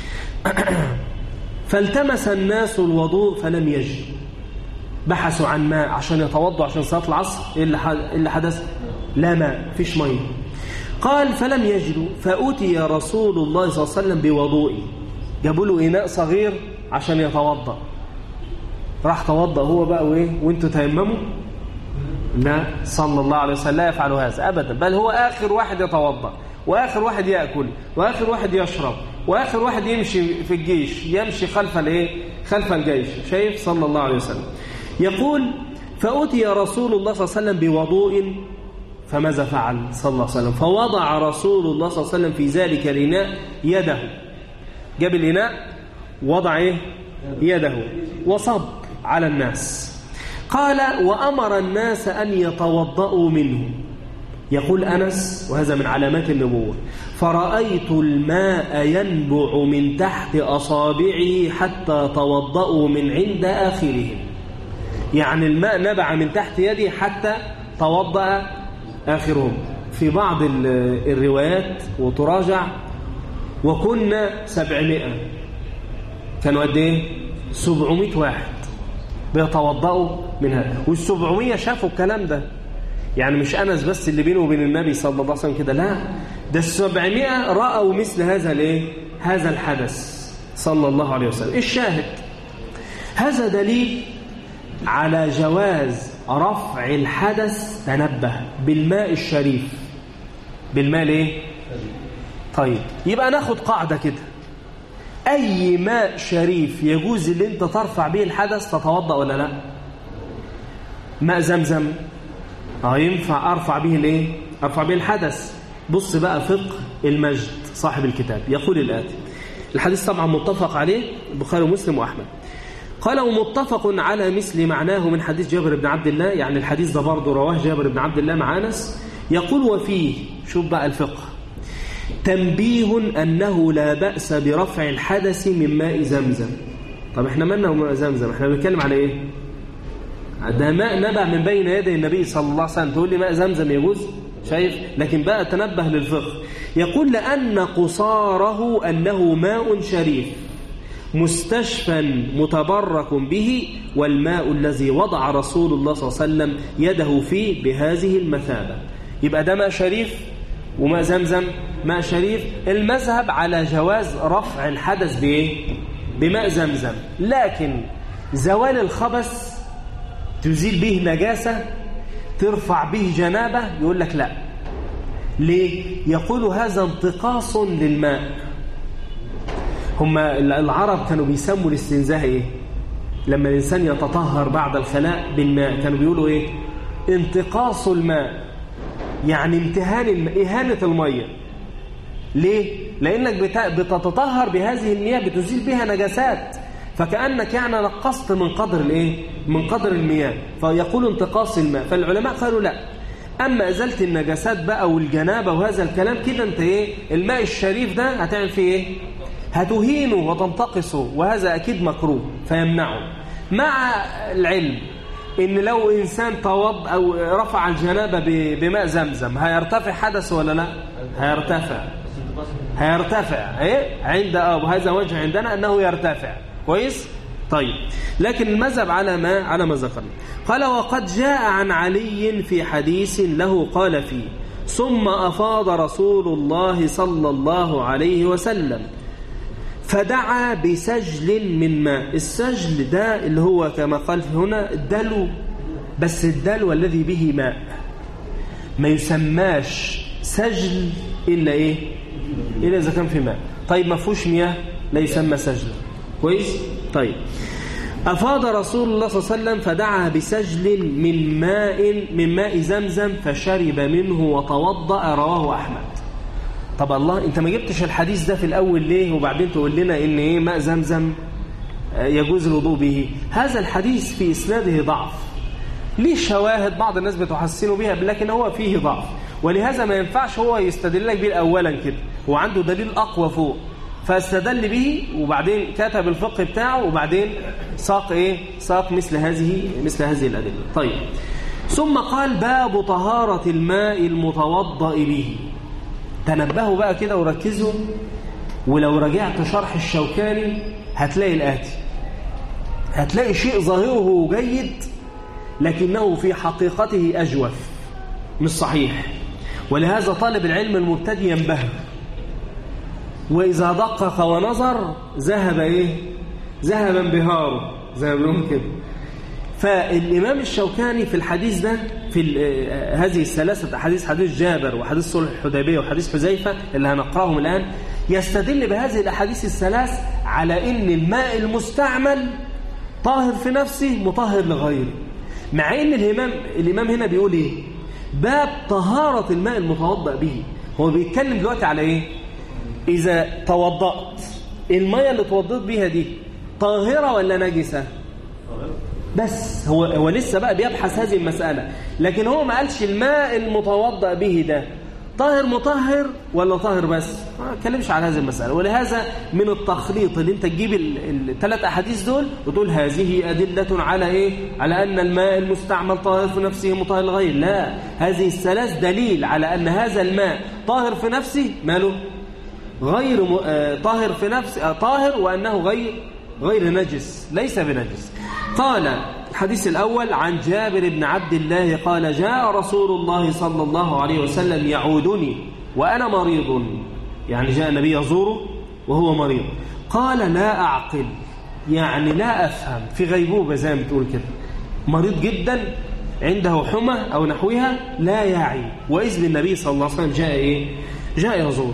فالتمس الناس الوضوء فلم يجد بحثوا عن ماء عشان يتوضوا عشان صلاه العصر ايه اللي حدث لا ماء فيش ميه قال فلم يجدوا فأتي رسول الله صلى الله عليه وسلم بوضوئي جابوا له إناء صغير عشان يتوضأ راح توضأ هو بقى وإيه وانتوا تيمموا لا صلى الله عليه وسلم لا يفعل هذا أبدا بل هو آخر واحد يتوضأ وآخر واحد يأكل وآخر واحد يشرب وآخر واحد يمشي في الجيش يمشي خلف الايه خلف الجيش شايف صلى الله عليه وسلم يقول فأتي رسول الله صلى الله عليه وسلم بوضوء فماذا فعل صلى الله عليه وسلم فوضع رسول الله صلى الله عليه وسلم في ذلك الإناء يده جاب الإناء وضع إيه؟ يده وصب على الناس قال وأمر الناس أن يتوضأوا منه يقول أنس وهذا من علامات النبوة فرأيت الماء ينبع من تحت أصابعه حتى توضأوا من عند آخرهم يعني الماء نبع من تحت يدي حتى توضأ آخرهم في بعض الروايات وتراجع وكنا سبعمائة كانوا قد ايه سبعمائة واحد بيتوضأوا من هذا والسبعمية شافوا الكلام ده يعني مش أنس بس اللي بينه وبين النبي صلى الله عليه وسلم كده لا ده السبعمائة رأوا مثل هذا الايه هذا الحدث صلى الله عليه وسلم الشاهد هذا دليل على جواز رفع الحدث تنبه بالماء الشريف بالماء الايه طيب يبقى ناخد قاعدة كده أي ماء شريف يجوز اللي أنت ترفع به الحدث تتوضأ ولا لا ماء زمزم اه ينفع أرفع به الايه أرفع به الحدث بص بقى فقه المجد صاحب الكتاب يقول الآتي الحديث طبعا متفق عليه البخاري ومسلم وأحمد قال ومتفق على مثل معناه من حديث جابر بن عبد الله يعني الحديث ده برضه رواه جابر بن عبد الله مع أنس يقول وفيه شوف بقى الفقه تنبيه أنه لا بأس برفع الحدث من ماء زمزم طب احنا مالنا وماء زمزم احنا بنتكلم على ايه ده ماء نبع من بين يدي النبي صلى الله عليه وسلم تقول لي ماء زمزم يجوز شايف لكن بقى تنبه للفقه يقول لأن قصاره أنه ماء شريف مستشفى متبرك به والماء الذي وضع رسول الله صلى الله عليه وسلم يده فيه بهذه المثابة يبقى ده ماء شريف وماء زمزم ماء شريف المذهب على جواز رفع الحدث بإيه؟ بماء زمزم لكن زوال الخبث تزيل به نجاسة ترفع به جنابة يقول لك لا ليه؟ يقول هذا انتقاص للماء هم العرب كانوا بيسموا الاستنزاه ايه لما الإنسان يتطهر بعد الخلاء بالماء كانوا بيقولوا ايه انتقاص الماء يعني امتهان الم... إهانة المية ليه؟ لأنك بت... بتتطهر بهذه المياه بتزيل بها نجاسات فكأنك يعني نقصت من قدر الايه؟ من قدر المياه فيقول انتقاص الماء فالعلماء قالوا لا أما أزلت النجاسات بقى والجنابة وهذا الكلام كده أنت إيه الماء الشريف ده هتعمل فيه إيه هتهينه وتنتقصه وهذا أكيد مكروه فيمنعه مع العلم ان لو انسان توض او رفع الجنابه بماء زمزم هيرتفع حدث ولا لا هيرتفع هيرتفع ايه عند ابو هذا وجه عندنا انه يرتفع كويس طيب لكن المذهب على ما على ما ذكرنا قال وقد جاء عن علي في حديث له قال فيه ثم افاض رسول الله صلى الله عليه وسلم فدعا بسجل من ماء السجل ده اللي هو كما قال هنا الدلو بس الدلو الذي به ماء ما يسماش سجل إلا إيه إلا إذا كان في ماء طيب ما فيهوش مياه لا يسمى سجل كويس طيب أفاض رسول الله صلى الله عليه وسلم فدعا بسجل من ماء من ماء زمزم فشرب منه وتوضأ رواه أحمد طب الله انت ما جبتش الحديث ده في الاول ليه وبعدين تقول لنا ان ايه ماء زمزم يجوز الوضوء به هذا الحديث في اسناده ضعف ليه شواهد بعض الناس بتحسنوا بها لكن هو فيه ضعف ولهذا ما ينفعش هو يستدل لك به اولا كده هو عنده دليل اقوى فوق فاستدل به وبعدين كتب الفقه بتاعه وبعدين ساق ايه ساق مثل هذه مثل هذه الادله طيب ثم قال باب طهاره الماء المتوضا به تنبهوا بقى كده وركزوا ولو رجعت شرح الشوكاني هتلاقي الآتي هتلاقي شيء ظاهره جيد لكنه في حقيقته أجوف مش صحيح ولهذا طالب العلم المبتدئ ينبهر وإذا دقق ونظر ذهب إيه ذهب انبهاره زي ما بيقولوا كده فالإمام الشوكاني في الحديث ده في هذه الثلاثة أحاديث حديث جابر وحديث صلح الحديبية وحديث حذيفة اللي هنقرأهم الآن يستدل بهذه الأحاديث الثلاث على أن الماء المستعمل طاهر في نفسه مطهر لغيره مع أن الإمام, الإمام هنا بيقول إيه باب طهارة الماء المتوضأ به هو بيتكلم دلوقتي على إيه إذا توضأت المية اللي توضأت بيها دي طاهرة ولا نجسة بس هو هو لسه بقى بيبحث هذه المسألة لكن هو ما قالش الماء المتوضأ به ده طاهر مطهر ولا طاهر بس ما اتكلمش على هذه المسألة ولهذا من التخليط اللي انت تجيب الثلاث أحاديث دول وتقول هذه أدلة على إيه على أن الماء المستعمل طاهر في نفسه مطهر الغير لا هذه الثلاث دليل على أن هذا الماء طاهر في نفسه ماله غير م... آه طاهر في نفسه آه طاهر وأنه غير غير نجس ليس بنجس قال الحديث الأول عن جابر بن عبد الله قال جاء رسول الله صلى الله عليه وسلم يعودني وأنا مريض يعني جاء النبي يزوره وهو مريض قال لا أعقل يعني لا أفهم في غيبوبة زي ما بتقول كده مريض جدا عنده حمى أو نحوها لا يعي وإذ بالنبي صلى الله عليه وسلم جاء إيه جاء يزوره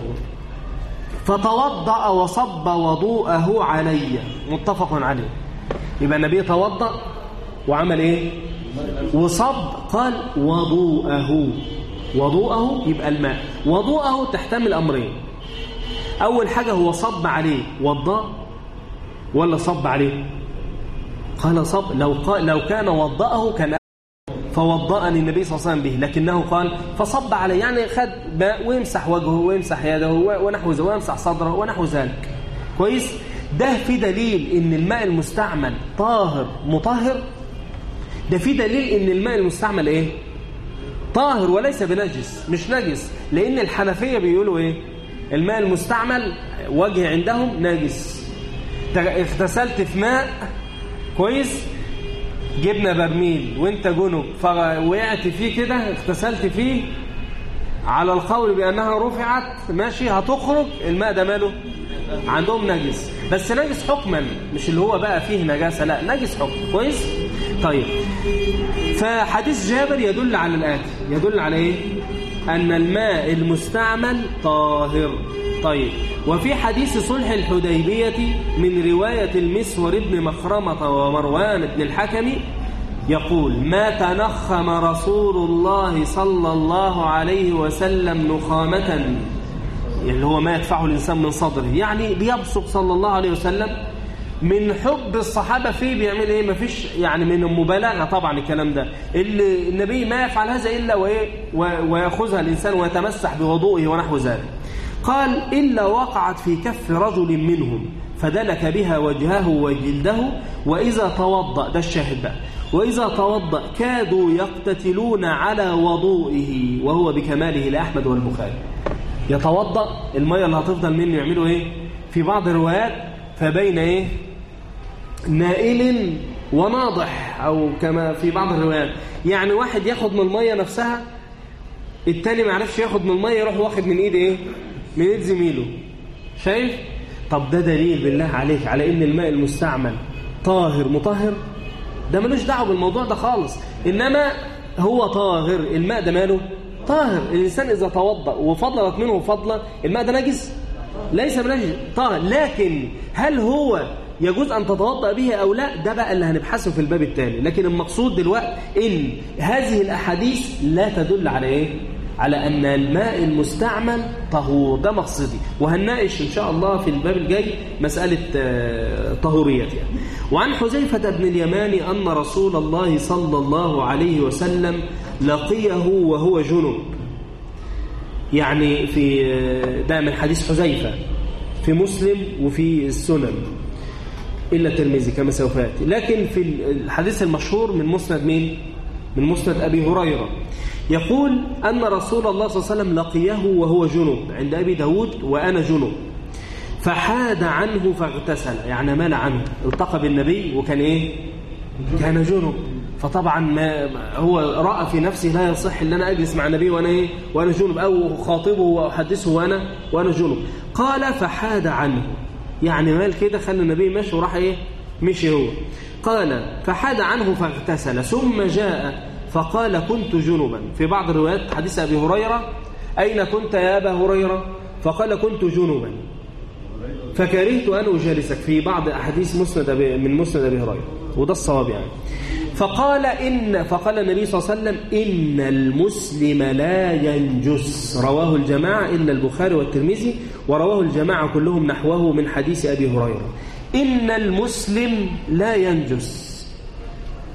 فتوضأ وصب وضوءه علي متفق عليه يبقى النبي توضأ وعمل ايه وصب قال وضوءه وضوءه يبقى الماء وضوءه تحتمل امرين اول حاجه هو صب عليه وضاء ولا صب عليه قال صب لو قال لو كان وضأه كان فوضأني النبي صلى الله عليه وسلم به لكنه قال فصب عليه يعني خد ماء ويمسح وجهه ويمسح يده ونحو ذلك ويمسح صدره ونحو ذلك كويس ده في دليل ان الماء المستعمل طاهر مطهر ده في دليل ان الماء المستعمل ايه طاهر وليس بنجس مش نجس لان الحنفيه بيقولوا ايه الماء المستعمل وجه عندهم نجس اغتسلت في ماء كويس جبنا برميل وانت جنب فوقعت فيه كده اغتسلت فيه على القول بانها رفعت ماشي هتخرج الماء ده ماله عندهم نجس بس نجس حكما مش اللي هو بقى فيه نجاسة لا نجس حكم كويس طيب فحديث جابر يدل على الآتي يدل على إيه أن الماء المستعمل طاهر طيب وفي حديث صلح الحديبية من رواية المسور بن مخرمة ومروان بن الحكم يقول ما تنخم رسول الله صلى الله عليه وسلم نخامة اللي هو ما يدفعه الإنسان من صدره يعني بيبصق صلى الله عليه وسلم من حب الصحابة فيه بيعمل ايه مفيش يعني من المبالغة طبعا الكلام ده اللي النبي ما يفعل هذا إلا وإيه ويأخذها الإنسان ويتمسح بوضوئه ونحو ذلك قال إلا وقعت في كف رجل منهم فدلك بها وجهه وجلده وإذا توضأ ده الشاهد بقى وإذا توضأ كادوا يقتتلون على وضوئه وهو بكماله لأحمد والبخاري يتوضأ المية اللي هتفضل منه يعملوا ايه في بعض الروايات فبين ايه نائل وناضح او كما في بعض الروايات يعني واحد ياخد من المية نفسها التاني ما عرفش ياخد من المية يروح واخد من ايد ايه من ايد زميله شايف طب ده دليل بالله عليك على ان الماء المستعمل طاهر مطهر ده ملوش دعوه بالموضوع ده خالص انما هو طاهر الماء ده ماله طاهر الإنسان إذا توضأ وفضلت منه فضلة الماء ده نجس ليس بنجس طاهر لكن هل هو يجوز أن تتوضأ به أو لا ده بقى اللي هنبحثه في الباب التالي لكن المقصود دلوقتي إن هذه الأحاديث لا تدل على إيه على أن الماء المستعمل طهور ده مقصدي وهنناقش إن شاء الله في الباب الجاي مسألة طهورية يعني. وعن حذيفة بن اليمان أن رسول الله صلى الله عليه وسلم لقيه وهو جنب يعني في ده من حديث حذيفة في مسلم وفي السنن إلا الترمذي كما سوف يأتي لكن في الحديث المشهور من مسند مين؟ من مسند أبي هريرة يقول أن رسول الله صلى الله عليه وسلم لقيه وهو جنب عند أبي داود وأنا جنب فحاد عنه فاغتسل يعني مال عنه التقى بالنبي وكان إيه؟ كان جنب فطبعا ما هو رأى في نفسه لا يصح ان انا اجلس مع النبي وانا ايه وانا جنب او خاطبه واحدثه وانا وانا جنب قال فحاد عنه يعني مال كده خلى النبي ماشي وراح ايه مشي هو قال فحاد عنه فاغتسل ثم جاء فقال كنت جنبا في بعض الروايات حديث ابي هريره اين كنت يا ابا هريره فقال كنت جنبا فكرهت ان اجالسك في بعض احاديث مسند من مسند ابي هريره وده الصواب يعني فقال إن فقال النبي صلى الله عليه وسلم إن المسلم لا ينجس رواه الجماعة إلا البخاري والترمذي ورواه الجماعة كلهم نحوه من حديث أبي هريرة إن المسلم لا ينجس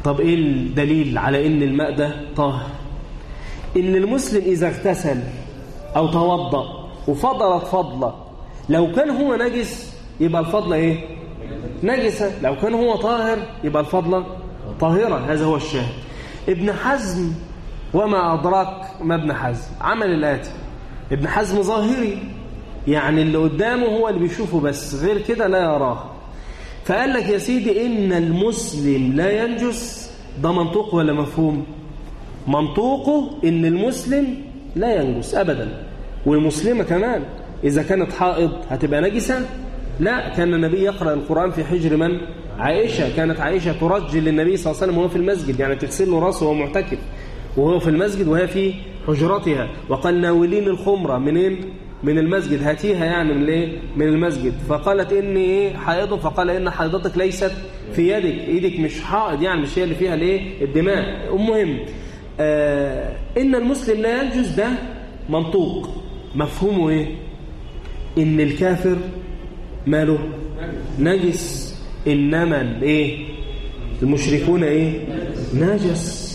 طب ايه الدليل على ان الماء ده طاهر ان المسلم اذا اغتسل او توضأ وفضلت فضلة لو كان هو نجس يبقى الفضلة ايه نجسة لو كان هو طاهر يبقى الفضلة طاهرة هذا هو الشاهد ابن حزم وما أدراك ما ابن حزم عمل الآتي ابن حزم ظاهري يعني اللي قدامه هو اللي بيشوفه بس غير كده لا يراه فقال لك يا سيدي إن المسلم لا ينجس ده منطوق ولا مفهوم منطوقه إن المسلم لا ينجس أبدا والمسلمة كمان إذا كانت حائض هتبقى نجسة لا كان النبي يقرأ القرآن في حجر من عائشة كانت عائشة ترجل للنبي صلى الله عليه وسلم وهو في المسجد يعني تغسل له راسه وهو معتكف وهو في المسجد وهي في حجرتها وقال ناولين الخمرة منين من المسجد هاتيها يعني من الايه من المسجد فقالت اني ايه حائض فقال ان حائضتك ليست في يدك ايدك مش حائض يعني مش هي اللي فيها الايه الدماء المهم آه ان المسلم لا ينجز ده منطوق مفهومه ايه ان الكافر ماله نجس انما الايه المشركون ايه نجس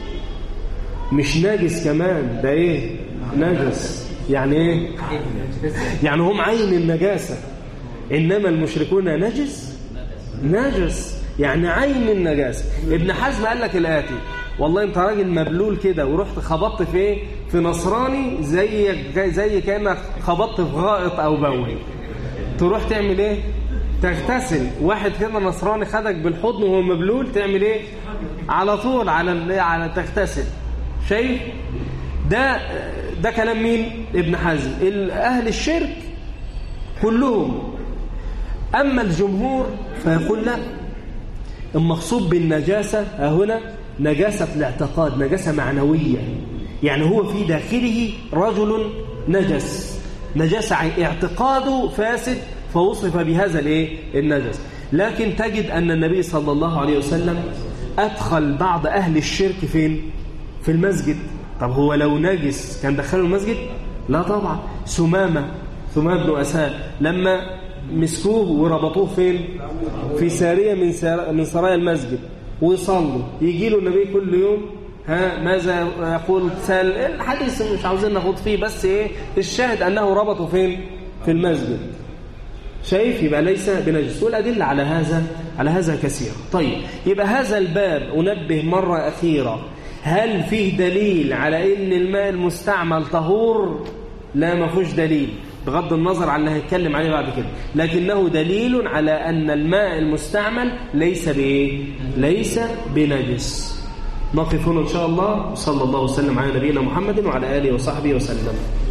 مش ناجس كمان ده ايه نجس يعني ايه يعني هم عين النجاسة انما المشركون نجس نجس يعني عين النجاسة ابن حزم قال لك الاتي والله انت راجل مبلول كده ورحت خبطت في ايه في نصراني زي زي كانك خبطت في غائط او بول تروح تعمل ايه تغتسل واحد كده نصراني خدك بالحضن وهو مبلول تعمل ايه على طول على على تغتسل شايف ده ده كلام مين ابن حزم اهل الشرك كلهم اما الجمهور فيقول لا المقصود بالنجاسه ها هنا نجاسه الاعتقاد نجاسه معنويه يعني هو في داخله رجل نجس نجاسه اعتقاده فاسد فوصف بهذا الايه النجس لكن تجد ان النبي صلى الله عليه وسلم ادخل بعض اهل الشرك فين في المسجد طب هو لو نجس كان دخله المسجد لا طبعا سمامة ثمامة بن أسال لما مسكوه وربطوه فين في سارية من سار... من سرايا المسجد ويصلوا يجي له النبي كل يوم ها ماذا يقول سال الحديث مش عاوزين ناخد فيه بس ايه الشاهد انه ربطه فين في المسجد شايف يبقى ليس بنجس والادله على هذا على هذا كثير طيب يبقى هذا الباب انبه مره اخيره هل فيه دليل على ان الماء المستعمل طهور لا ما فيهوش دليل بغض النظر عن اللي هيتكلم عليه بعد كده لكنه دليل على ان الماء المستعمل ليس بايه ليس بنجس نقف هنا ان شاء الله صلى الله وسلم على نبينا محمد وعلى اله وصحبه وسلم